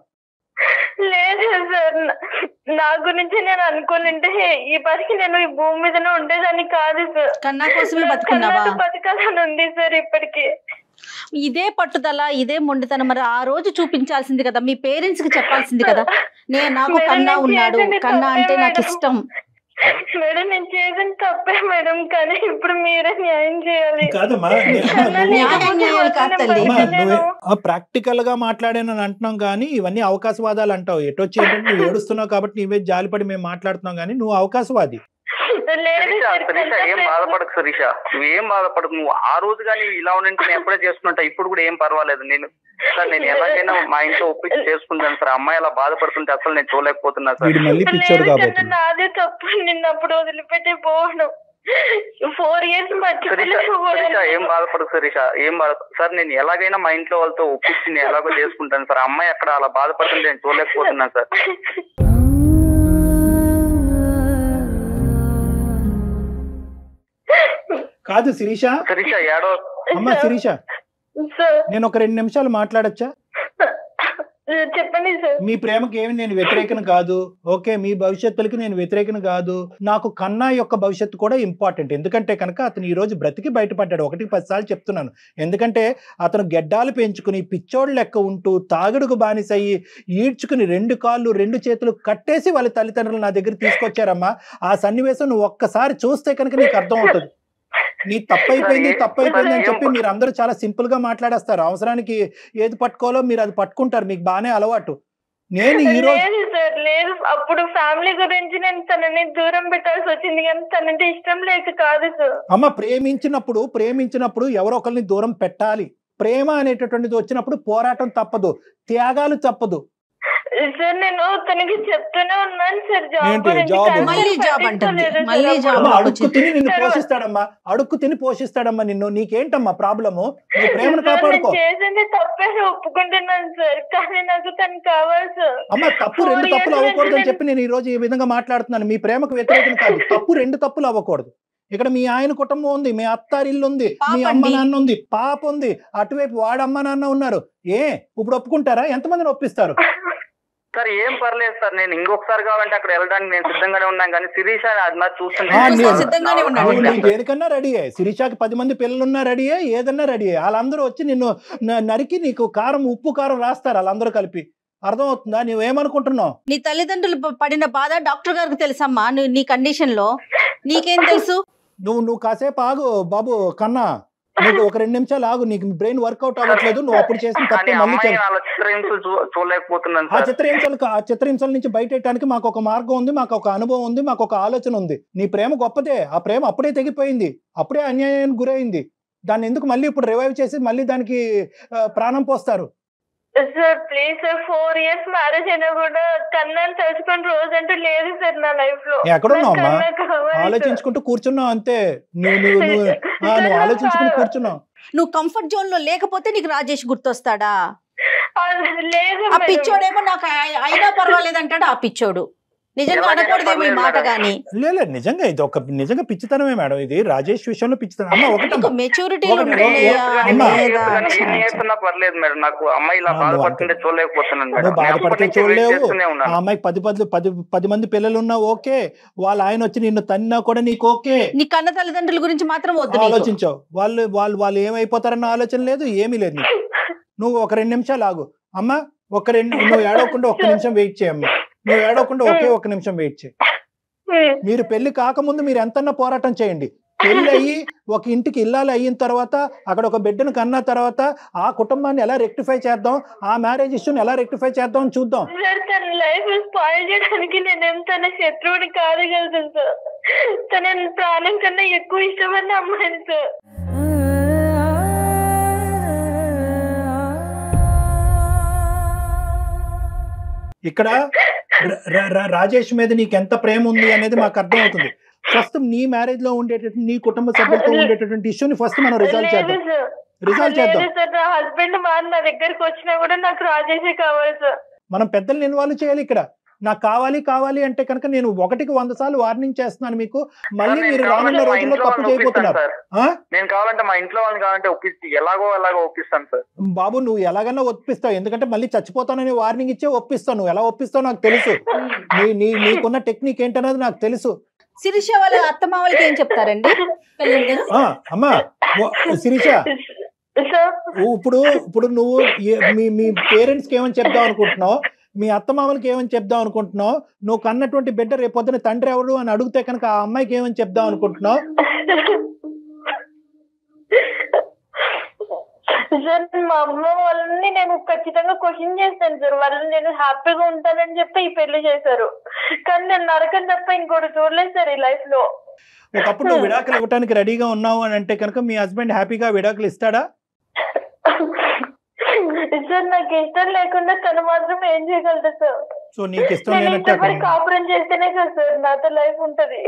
Speaker 3: లేదు సార్ నా- నా గురించి నేను అనుకోనంటే ఈ పాటికి నేను ఈ భూమి మీదనే ఉండేదాన్ని కాదు సార్
Speaker 4: కన్నా కోసమే
Speaker 3: నాకు
Speaker 4: బతుకున్నావా
Speaker 3: కన్నాతో బతకాలని ఉంది సార్ ఇప్పటికి
Speaker 4: ఇదే పట్టుదల ఇదే మొండితనం మరి ఆ రోజు చూపించాల్సింది కదా మీ పేరెంట్స్ కి చెప్పాల్సింది కదా నేను నాకు
Speaker 3: మేడం,
Speaker 4: కన్నా
Speaker 3: నేను
Speaker 4: ఉన్నాడు
Speaker 3: చేసింది
Speaker 4: కన్నా
Speaker 3: తప్పే
Speaker 4: అంటే నాకు
Speaker 3: మేడం.
Speaker 4: ఇష్టం
Speaker 3: మేడం నేను చేసిన తప్పే మేడం కానీ ఇప్పుడు మీరే న్యాయం చేయాలి
Speaker 2: కాదమ్మా
Speaker 3: కన్నా
Speaker 2: నువ్వు-
Speaker 4: న్యాయం చేయాలి కాదు తల్లి.
Speaker 2: అమ్మా,
Speaker 3: నేను-
Speaker 2: నువ్వే ఆ ప్రాక్టికల్ గా మాట్లాడానని అంటున్నాం కానీ ఇవన్నీ అవకాశవాదాలు అంటావు ఎటొచ్చి ఏంటంటే నువ్వు ఏడుస్తున్నావు కాబట్టి నీవే జాలిపడి మేము మాట్లాడుతున్నాం కానీ నువ్వు అవకాశవాది
Speaker 3: లేదు
Speaker 1: శరీష
Speaker 3: సార్,
Speaker 1: శరీష ఏం
Speaker 3: కన్నా
Speaker 1: బాధపడకు శరీష నువ్వేం బాధపడకు నువ్వు ఆ రోజు కానీ ఇలా ఉండింటే నేను ఎప్పుడే చేసుకుంటా ఇప్పుడు కూడా ఏం పర్వాలేదు నేను సార్ నేను ఎలాగైనా మా ఇంట్లో ఒప్పించి చేసుకుంటాను సార్ అమ్మాయి అలా బాధపడుతుంటే అసలు నేను చూడలేకపోతున్నా సార్
Speaker 2: వీడు మళ్ళీ పిచ్చోడు
Speaker 3: లేదు
Speaker 2: కాబట్టి
Speaker 3: కన్నా నాదే తప్పు నిన్నప్పుడు వదిలిపెట్టి పోవడం ఫోర్ ఇయర్స్
Speaker 1: శరీష శరీష ఏం బాధపడకు శరీష ఏం బాధ సార్ నేను ఎలాగైనా మా ఇంట్లో వాళ్ళతో ఒప్పించి నేను ఎలాగో చేసుకుంటాను సార్ అమ్మాయి అక్కడ అలా బాధపడుతుంటే నేను చూడలేకపోతున్నా సార్
Speaker 2: కాదు శిరీష
Speaker 1: శరీష ఏడో
Speaker 2: అమ్మ శిరీష
Speaker 3: సార్
Speaker 2: నేను ఒక రెండు నిమిషాలు మాట్లాడొచ్చా
Speaker 3: చెప్పండి సార్
Speaker 2: మీ ప్రేమకి ఏమి నేను వ్యతిరేకను కాదు ఓకే మీ భవిష్యత్తులకి నేను వ్యతిరేకను కాదు నాకు కన్నా యొక్క భవిష్యత్తు కూడా ఇంపార్టెంట్ ఎందుకంటే కనుక అతను ఈ రోజు బ్రతికి బయటపడ్డాడు ఒకటికి పది సార్లు చెప్తున్నాను ఎందుకంటే అతను గెడ్డాలు పెంచుకుని పిచ్చోడు లెక్క ఉంటూ తాగుడుకు బానిసయ్యి ఈడ్చుకుని రెండు కాళ్ళు రెండు చేతులు కట్టేసి వాళ్ళ తల్లిదండ్రులు నా దగ్గర తీసుకొచ్చారమ్మా ఆ సన్నివేశం నువ్వు ఒక్కసారి చూస్తే కనుక నీకు అర్థం అవుతుంది నీ తప్పైపోయింది తప్పైపోయింది అని చెప్పి మీరు అందరూ చాలా సింపుల్ గా మాట్లాడేస్తారు అవసరానికి ఏది పట్టుకోవాలో మీరు అది పట్టుకుంటారు మీకు బాగానే అలవాటు నేను ఈ రోజు
Speaker 3: లేదు సార్ లేదు అప్పుడు ఫ్యామిలీ గురించి నేను తనని దూరం పెట్టాల్సి వచ్చింది కానీ తనంటే ఇష్టం లేక కాదు సార్
Speaker 2: అమ్మ ప్రేమించినప్పుడు ప్రేమించినప్పుడు ఎవరో ఒకరిని దూరం పెట్టాలి ప్రేమ అనేటటువంటిది వచ్చినప్పుడు పోరాటం తప్పదు త్యాగాలు తప్పదు
Speaker 3: సార్ నేను తనకి చెప్తూనే ఉన్నాను సార్ జాబ్
Speaker 2: ఏంటి,
Speaker 3: గురించి
Speaker 2: జాబ్?
Speaker 3: కానీ
Speaker 4: మళ్ళీ
Speaker 3: తను
Speaker 4: జాబ్ అంటుంది.
Speaker 3: పట్టించుకోలేదు సార్
Speaker 4: మళ్ళీ
Speaker 3: అప్పుడు.
Speaker 4: జాబ్.
Speaker 2: అమ్మ అడుక్కు తిని నిన్ను
Speaker 3: తర్వాత-
Speaker 2: పోషిస్తాడమ్మా అడుక్కు తిని పోషిస్తాడమ్మా నిన్ను నీకేంటమ్మా ప్రాబ్లము నువ్వు ప్రేమను
Speaker 3: సార్,
Speaker 2: కాపాడుకో
Speaker 3: నేను చేసింది తప్పే ఒప్పుకుంటున్నాను సార్ కానీ నాకు తను కావాలి సార్
Speaker 2: అమ్మ తప్పు
Speaker 3: Four
Speaker 2: రెండు
Speaker 3: years
Speaker 2: తప్పులు
Speaker 3: నుంచి
Speaker 2: అవ్వకూడదు అని
Speaker 3: నేను-
Speaker 2: చెప్పి నేను ఈ రోజు ఈ విధంగా మాట్లాడుతున్నాను మీ ప్రేమకు వ్యతిరేకం కాదు తప్పు రెండు తప్పులు అవ్వకూడదు ఇక్కడ మీ ఆయన కుటుంబం ఉంది మీ అత్తారి ఇల్లు ఉంది మీ
Speaker 4: పాప
Speaker 2: అమ్మ
Speaker 4: అండి.
Speaker 2: నాన్న ఉంది పాప ఉంది అటువైపు వాడు అమ్మ నాన్న ఉన్నారు ఏ ఇప్పుడు ఒప్పుకుంటారా ఎంతమందిని ఒప్పిస్తారు
Speaker 1: సార్ ఏం పర్లేదు సార్ నేను ఇంకొకసారి కావాలంటే అక్కడ వెళ్ళడానికి నేను సిద్ధంగానే ఉన్నాను కానీ శిరీష అది నాకు చూస్తుంటే
Speaker 2: ఆ,
Speaker 1: నాకు
Speaker 2: నేను-
Speaker 4: సిద్ధంగానే ఉన్నాడు.
Speaker 2: నువ్వు
Speaker 1: నాకు
Speaker 2: నీకు దేనికన్నా రెడీ అయ్యి శిరీషాకి పది మంది పిల్లలున్నా రెడీ అయ్యి ఏదన్నా రెడీ అయ్యి వాళ్ళందరూ వచ్చి నిన్ను న- నరికి నీకు కారం ఉప్పు కారం రాస్తారు వాళ్ళందరూ కలిపి అర్థమవుతుందా నువ్వేమనుకుంటున్నావు
Speaker 4: నీ తల్లిదండ్రులు ప- పడిన బాధ డాక్టర్ గారికి తెలుసమ్మా నీ- నీ కండిషన్ లో నీకేం తెలుసు
Speaker 2: నువ్వు నువ్వు కాసేపు ఆగు బాబు కన్నా నీకు ఒక రెండు నిమిషాలు ఆగు నీకు బ్రెయిన్ వర్కౌట్ అవ్వట్లేదు నువ్వు అప్పుడు చేసిన
Speaker 1: కానీ
Speaker 2: తప్పే మళ్ళీ
Speaker 1: అమ్మాయి
Speaker 2: చేయి.
Speaker 1: అలా చిత్రహింసలు చూ- చూడలేకపోతున్నాను
Speaker 2: ఆ
Speaker 1: సార్
Speaker 2: చిత్రహింసలు ఆ చిత్రహింసల నుంచి బయటెట్టడానికి మాకు ఒక మార్గం ఉంది మాకు ఒక అనుభవం ఉంది మాకు ఒక ఆలోచన ఉంది నీ ప్రేమ గొప్పదే ఆ ప్రేమ అప్పుడే తెగిపోయింది అప్పుడే అన్యాయానికి గురైంది దాన్ని ఎందుకు మళ్ళీ ఇప్పుడు రివైవ్ చేసి మళ్ళీ దానికి ఆ, ప్రాణం పోస్తారు
Speaker 3: sir please sir four years marriage అయినా కూడా కన్నాను తెలుసుకుని రోజు అంటూ లేదు సార్ నా లైఫ్ లో
Speaker 2: ఎక్కడున్నావు అమ్మా?
Speaker 3: నాకు కన్నా కావాలి సార్.
Speaker 2: ఆలోచించుకుంటూ కూర్చున్నావు అంతే నువ్వు నువ్వు నువ్వు ఆ, నువ్వు ఆలోచించుకుని కూర్చున్నావు
Speaker 4: నువ్వు కంఫర్ట్ జోన్ లో లేకపోతే నీకు రాజేష్ గుర్తొస్తాడా
Speaker 3: ఆ, లేదు
Speaker 4: ఆ
Speaker 3: మేడం.
Speaker 4: పిచ్చోడేమో నాకు అయి- అయినా పర్వాలేదు అంటాడు ఆ పిచ్చోడు నిజంగా
Speaker 1: ఎలాగైనా
Speaker 4: అనకూడదేమో ఈ
Speaker 1: పర్లేదు
Speaker 4: మాట
Speaker 1: మేడం.
Speaker 4: గాని
Speaker 2: లేదు నిజంగా ఇది ఒక నిజంగా పిచ్చితనమే మేడం ఇది రాజేష్ విషయంలో పిచ్చితనం అమ్మ ఒకటమ్మా
Speaker 4: మెచ్యూరిటీ
Speaker 2: ఒకటి- ఒక- అమ్మా.
Speaker 1: ఎన్ని ఇయర్స్ ఉన్నా పర్లేదు మేడం నాకు అమ్మాయి ఇలా
Speaker 2: ఆ, నువ్వు
Speaker 1: బాధపడుతుంటే చూడలేకపోతున్నాను మేడం
Speaker 2: నువ్వు
Speaker 1: నేను అప్పటి
Speaker 2: బాధపడితే
Speaker 1: నుంచి wait
Speaker 2: చూడలేవు
Speaker 1: చేస్తూనే
Speaker 2: ఆ
Speaker 1: ఉన్నాను
Speaker 2: అమ్మాయికి పది పది పది పది మంది పిల్లలు ఉన్నా ఓకే వాళ్ళ ఆయన వచ్చి నిన్ను తన్నా కూడా నీకు ఓకే
Speaker 4: నీ కన్న తల్లిదండ్రుల గురించి మాత్రం వద్దు నీకు.
Speaker 2: ఆలోచించావు వాళ్ళు వాళ్ళు వాళ్ళు ఏమైపోతారన్న ఆలోచన లేదు ఏమీ లేదు నీకు నువ్వు ఒక రెండు నిమిషాలు ఆగు అమ్మా ఒక రెండు నువ్వు ఏడవకుండా ఒక్క నిమిషం వెయిట్ చేయమ్మా నువ్వు ఏడవకుండా ఒకే ఒక్క నిమిషం వెయిట్ చేయి
Speaker 3: ఉమ్.
Speaker 2: మీరు పెళ్లి కాకముందు మీరు ఎంతన్నా పోరాటం చేయండి పెళ్లి అయ్యి ఒక ఇంటికి ఇల్లాలి అయిన తర్వాత అక్కడ ఒక బిడ్డను కన్న తర్వాత ఆ కుటుంబాన్ని ఎలా రెక్టిఫై చేద్దాం ఆ మ్యారేజ్ ఇష్యూని ఎలా రెక్టిఫై చేద్దాం అని చూద్దాం
Speaker 3: సార్ తన లైఫ్ స్పాయిల్ చేయడానికి నేను తన శత్రువుని కాదు కదా సార్ తన ప్రాణం కన్నా ఎక్కువ ఇష్టమైన అమ్మాయిని సార్
Speaker 2: ఇక్కడ ర- ర- ర- రాజేష్ మీద నీకు ఎంత ప్రేమ ఉంది అనేది మాకు అర్థం అవుతుంది ఫస్ట్ నీ మ్యారేజ్ లో ఉండేటటువంటి నీ కుటుంబ సభ్యులతో ఉండేటటువంటి ఇష్యూని ఫస్ట్ మనం రిజాల్వ్
Speaker 3: లేదు
Speaker 2: చేద్దాం
Speaker 3: సార్
Speaker 2: రిజాల్వ్
Speaker 3: లేదు
Speaker 2: చేద్దాం
Speaker 3: సార్ నా హస్బెండ్ మా నా దగ్గరికి వచ్చినా కూడా నాకు రాజేషే కావాలి సార్
Speaker 2: మనం పెద్దల్ని ఇన్వాల్వ్ చేయాలి ఇక్కడ నాకు కావాలి కావాలి అంటే కనుక నేను ఒకటికి వంద సార్లు వార్నింగ్ చేస్తున్నాను మీకు మళ్ళీ
Speaker 1: సార్,
Speaker 2: మీరు
Speaker 1: నేను
Speaker 2: రానున్న
Speaker 1: కావాలంటే మా
Speaker 2: రోజుల్లో
Speaker 1: ఇంట్లో
Speaker 2: తప్పు
Speaker 1: వాళ్ళని ఒప్పిస్తాను
Speaker 2: చేయబోతున్నారు
Speaker 1: సార్.
Speaker 2: ఆ?
Speaker 1: నేను కావాలంటే మా ఇంట్లో వాళ్ళని కావాలంటే ఒప్పిస్తే ఎలాగో ఎలాగో ఒప్పిస్తాను సార్
Speaker 2: బాబు నువ్వు ఎలాగన్నా ఒప్పిస్తావు ఎందుకంటే మళ్ళీ చచ్చిపోతానని వార్నింగ్ ఇచ్చే ఒప్పిస్తావు నువ్వు ఎలా ఒప్పిస్తావు నాకు తెలుసు నీ నీ నీకున్న టెక్నిక్ ఏంటన్నది నాకు తెలుసు
Speaker 4: శిరీష వాళ్ళ అత్తమావలకి ఏం చెప్తారండి కళ్యాణ్ గారు
Speaker 2: ఆ అమ్మా ఓ, శిరీష
Speaker 3: సార్
Speaker 2: ఇప్పుడు ఇప్పుడు నువ్వు ఏ- మీ మీ పేరెంట్స్కి ఏమని చెప్దాం అనుకుంటున్నావు మీ అత్తమామలకి ఏమని చెప్దాం అనుకుంటున్నావు నువ్వు కన్నటువంటి బిడ్డ రేపొద్దున తండ్రి ఎవడు అని అడిగితే కనుక ఆ అమ్మాయికి ఏమని చెప్దాం అనుకుంటున్నావు
Speaker 3: సార్ మా అమ్మ వాళ్ళని నేను ఖచ్చితంగా క్వశ్చన్ చేస్తాను సార్ వాళ్ళని నేను హ్యాపీగా ఉంటానని చెప్పి ఈ పెళ్లి చేశారు కానీ నేను నరకం తప్ప ఇంకోటి చూడలేదు సార్ ఈ లైఫ్ లో
Speaker 2: ఒకప్పుడు నువ్వు విడాకులు ఇవ్వడానికి రెడీగా ఉన్నావు అని అంటే కనుక మీ హస్బెండ్ హ్యాపీగా విడాకులు ఇస్తాడా
Speaker 3: సార్ నాకు ఇష్టం లేకుండా తను మాత్రం ఏం చేయగలదు సార్
Speaker 2: సో నీకు ఇష్టం
Speaker 3: నేను
Speaker 2: లేనట్టు
Speaker 3: ఇంతవరకు
Speaker 2: అక్కడ
Speaker 3: కాపురం చేస్తేనే కదా సార్ నాతో లైఫ్ ఉంటది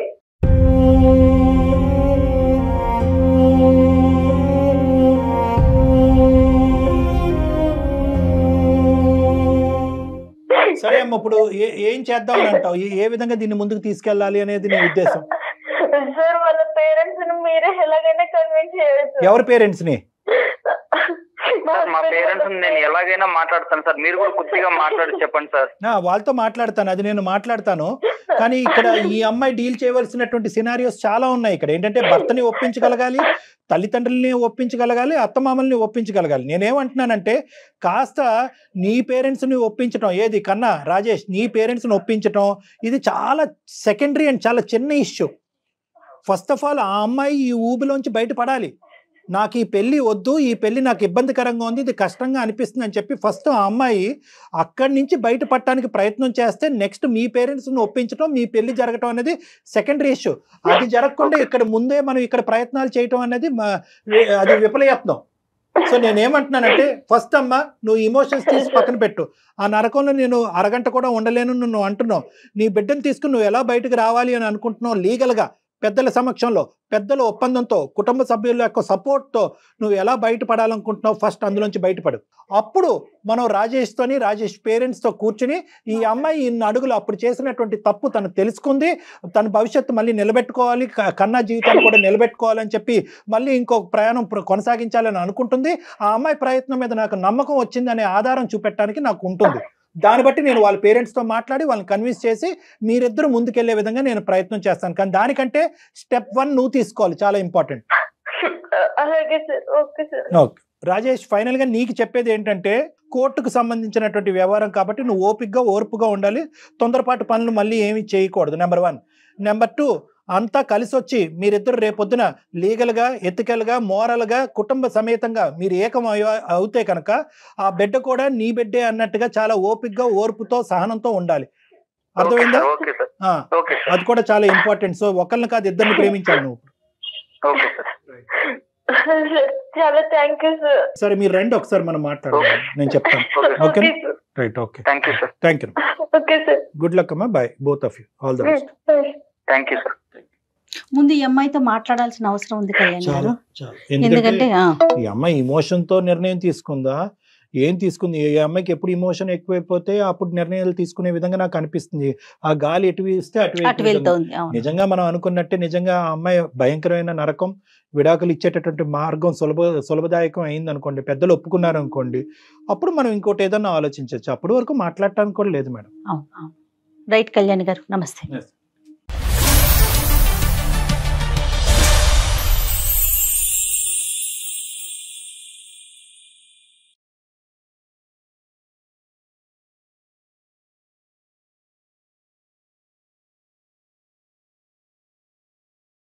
Speaker 2: సరే అమ్మ ఇప్పుడు ఏ- ఏం చేద్దాం అని అంటావు ఏ- ఏ విధంగా దీన్ని ముందుకు తీసుకెళ్ళాలి అనేది నీ ఉద్దేశం
Speaker 3: సార్ వాళ్ళ పేరెంట్స్ మీరే ఎలాగైనా కన్విన్స్ చేయొచ్చు
Speaker 2: ఎవరి పేరెంట్స్ ని
Speaker 1: సార్ మా పేరెంట్స్ నేను ఎలాగైనా మాట్లాడతాను సార్ మీరు కూడా కొద్దిగా మాట్లాడి చెప్పండి సార్
Speaker 2: ఆ, వాళ్ళతో మాట్లాడతాను అది నేను మాట్లాడతాను కానీ ఇక్కడ ఈ అమ్మాయి డీల్ చేయవలసినటువంటి సినారియోస్ చాలా ఉన్నాయి ఇక్కడ ఏంటంటే భర్తని ఒప్పించగలగాలి తల్లిదండ్రుల్ని ఒప్పించగలగాలి అత్తమామల్ని ఒప్పించగలగాలి నేనేమంటున్నానంటే కాస్త నీ పేరెంట్స్ని ఒప్పించటం ఏది కన్నా రాజేష్ నీ పేరెంట్స్ని ఒప్పించటం ఇది చాలా సెకండరీ అండ్ చాలా చిన్న ఇష్యూ ఫస్ట్ ఆఫ్ ఆల్ ఆ అమ్మాయి ఈ ఊబిలోంచి బయటపడాలి నాకు ఈ పెళ్ళి వద్దు ఈ పెళ్ళి నాకు ఇబ్బందికరంగా ఉంది ఇది కష్టంగా అనిపిస్తుంది అని చెప్పి ఫస్ట్ ఆ అమ్మాయి అక్కడి నుంచి బయటపడటానికి ప్రయత్నం చేస్తే నెక్స్ట్ మీ పేరెంట్స్ని ఒప్పించడం మీ పెళ్లి జరగటం అనేది సెకండరీ ఇష్యూ అది జరగకుండా ఇక్కడ ముందే మనం ఇక్కడ ప్రయత్నాలు చేయటం అనేది మ- అది విఫలయత్నం సో నేనేమంటున్నానంటే ఫస్ట్ అమ్మ నువ్వు ఇమోషన్స్ తీసి పక్కన పెట్టు ఆ నరకంలో నేను అరగంట కూడా ఉండలేను అని నువ్వు అంటున్నావు నీ బిడ్డను తీసుకుని నువ్వు ఎలా బయటకు రావాలి అని అనుకుంటున్నావు లీగల్గా పెద్దల సమక్షంలో పెద్దల ఒప్పందంతో కుటుంబ సభ్యుల యొక్క సపోర్ట్తో నువ్వు ఎలా బయటపడాలనుకుంటున్నావు ఫస్ట్ అందులోంచి బయటపడు అప్పుడు మనం రాజేష్తోని రాజేష్ పేరెంట్స్తో కూర్చుని ఈ అమ్మాయి ఇన్ని అడుగులు అప్పుడు చేసినటువంటి తప్పు తను తెలుసుకుంది తన భవిష్యత్తు మళ్ళీ నిలబెట్టుకోవాలి క- కన్నా జీవితాన్ని కూడా నిలబెట్టుకోవాలని చెప్పి మళ్ళీ ఇంకొక ప్రయాణం ప్ర- కొనసాగించాలని అనుకుంటుంది ఆ అమ్మాయి ప్రయత్నం మీద నాకు నమ్మకం వచ్చిందనే ఆధారం చూపెట్టడానికి నాకు ఉంటుంది దాన్ని బట్టి నేను వాళ్ళ పేరెంట్స్తో మాట్లాడి వాళ్ళని కన్విన్స్ చేసి మీరిద్దరు ముందుకెళ్లే విధంగా నేను ప్రయత్నం చేస్తాను కానీ దానికంటే స్టెప్ వన్ నువ్వు తీసుకోవాలి చాలా ఇంపార్టెంట్
Speaker 3: అలాగే sir okay sir
Speaker 2: okay Rajesh final గా నీకు చెప్పేది ఏంటంటే కోర్టుకు సంబంధించినటువంటి వ్యవహారం కాబట్టి నువ్వు ఓపికగా ఓర్పుగా ఉండాలి తొందరపాటు పనులు మళ్ళీ ఏమీ చేయకూడదు నెంబర్ వన్ నెంబర్ టూ అంతా కలిసి వచ్చి మీరిద్దరు రేపొద్దున లీగల్గా ఎథికల్గా మోరల్గా కుటుంబ సమేతంగా మీరు ఏకం అయ్య- అవుతే కనుక ఆ బిడ్డ కూడా నీ బిడ్డే అన్నట్టుగా చాలా ఓపికగా ఓర్పుతో సహనంతో ఉండాలి అర్థమైందా
Speaker 1: ఓకే సార్
Speaker 2: ఆ,
Speaker 1: ఓకే సార్
Speaker 2: అది కూడా చాలా ఇంపార్టెంట్ సో ఒకళ్ళని కాదు ఇద్దరిని ప్రేమించాలి నువ్వు
Speaker 1: ఓకే సార్
Speaker 3: సార్ చాలా థ్యాంక్ యూ సార్
Speaker 2: సరే మీరు రండి ఒకసారి మనం మాట్లాడదాం నేను చెప్తాను
Speaker 3: okay
Speaker 2: okay
Speaker 3: sir
Speaker 2: right okay
Speaker 1: thank you sir
Speaker 2: thank you
Speaker 3: okay sir
Speaker 2: good luck అమ్మా bye both of you all the best
Speaker 1: thank you sir
Speaker 4: ముందు ఈ అమ్మాయితో మాట్లాడాల్సిన అవసరం ఉంది కళ్యాణ్
Speaker 2: చాలా
Speaker 4: గారు
Speaker 2: చాలా
Speaker 4: ఎందుకంటే
Speaker 2: ఎందుకంటే
Speaker 4: ఆ,
Speaker 2: ఈ అమ్మాయి ఇమోషన్ తో నిర్ణయం తీసుకుందా ఏం తీసుకుంది ఈ అమ్మాయికి ఎప్పుడు ఇమోషన్ ఎక్కువైపోతే అప్పుడు నిర్ణయాలు తీసుకునే విధంగా నాకు అనిపిస్తుంది ఆ గాలి ఎటు వీస్తే అటు
Speaker 4: అటు
Speaker 2: వెళ్తుంది.
Speaker 4: వెళ్తోంది అవును.
Speaker 2: నిజంగా మనం అనుకున్నట్టే నిజంగా ఆ అమ్మాయి భయంకరమైన నరకం విడాకులు ఇచ్చేటటువంటి మార్గం సులభ సులభదాయకం అయింది అనుకోండి పెద్దలు ఒప్పుకున్నారు అనుకోండి అప్పుడు మనం ఇంకోటి ఏదన్నా ఆలోచించవచ్చు అప్పటి వరకు మాట్లాడటానికి కూడా లేదు మేడం
Speaker 4: అవును అవును రైట్ కళ్యాణ్ గారు నమస్తే
Speaker 2: Yes.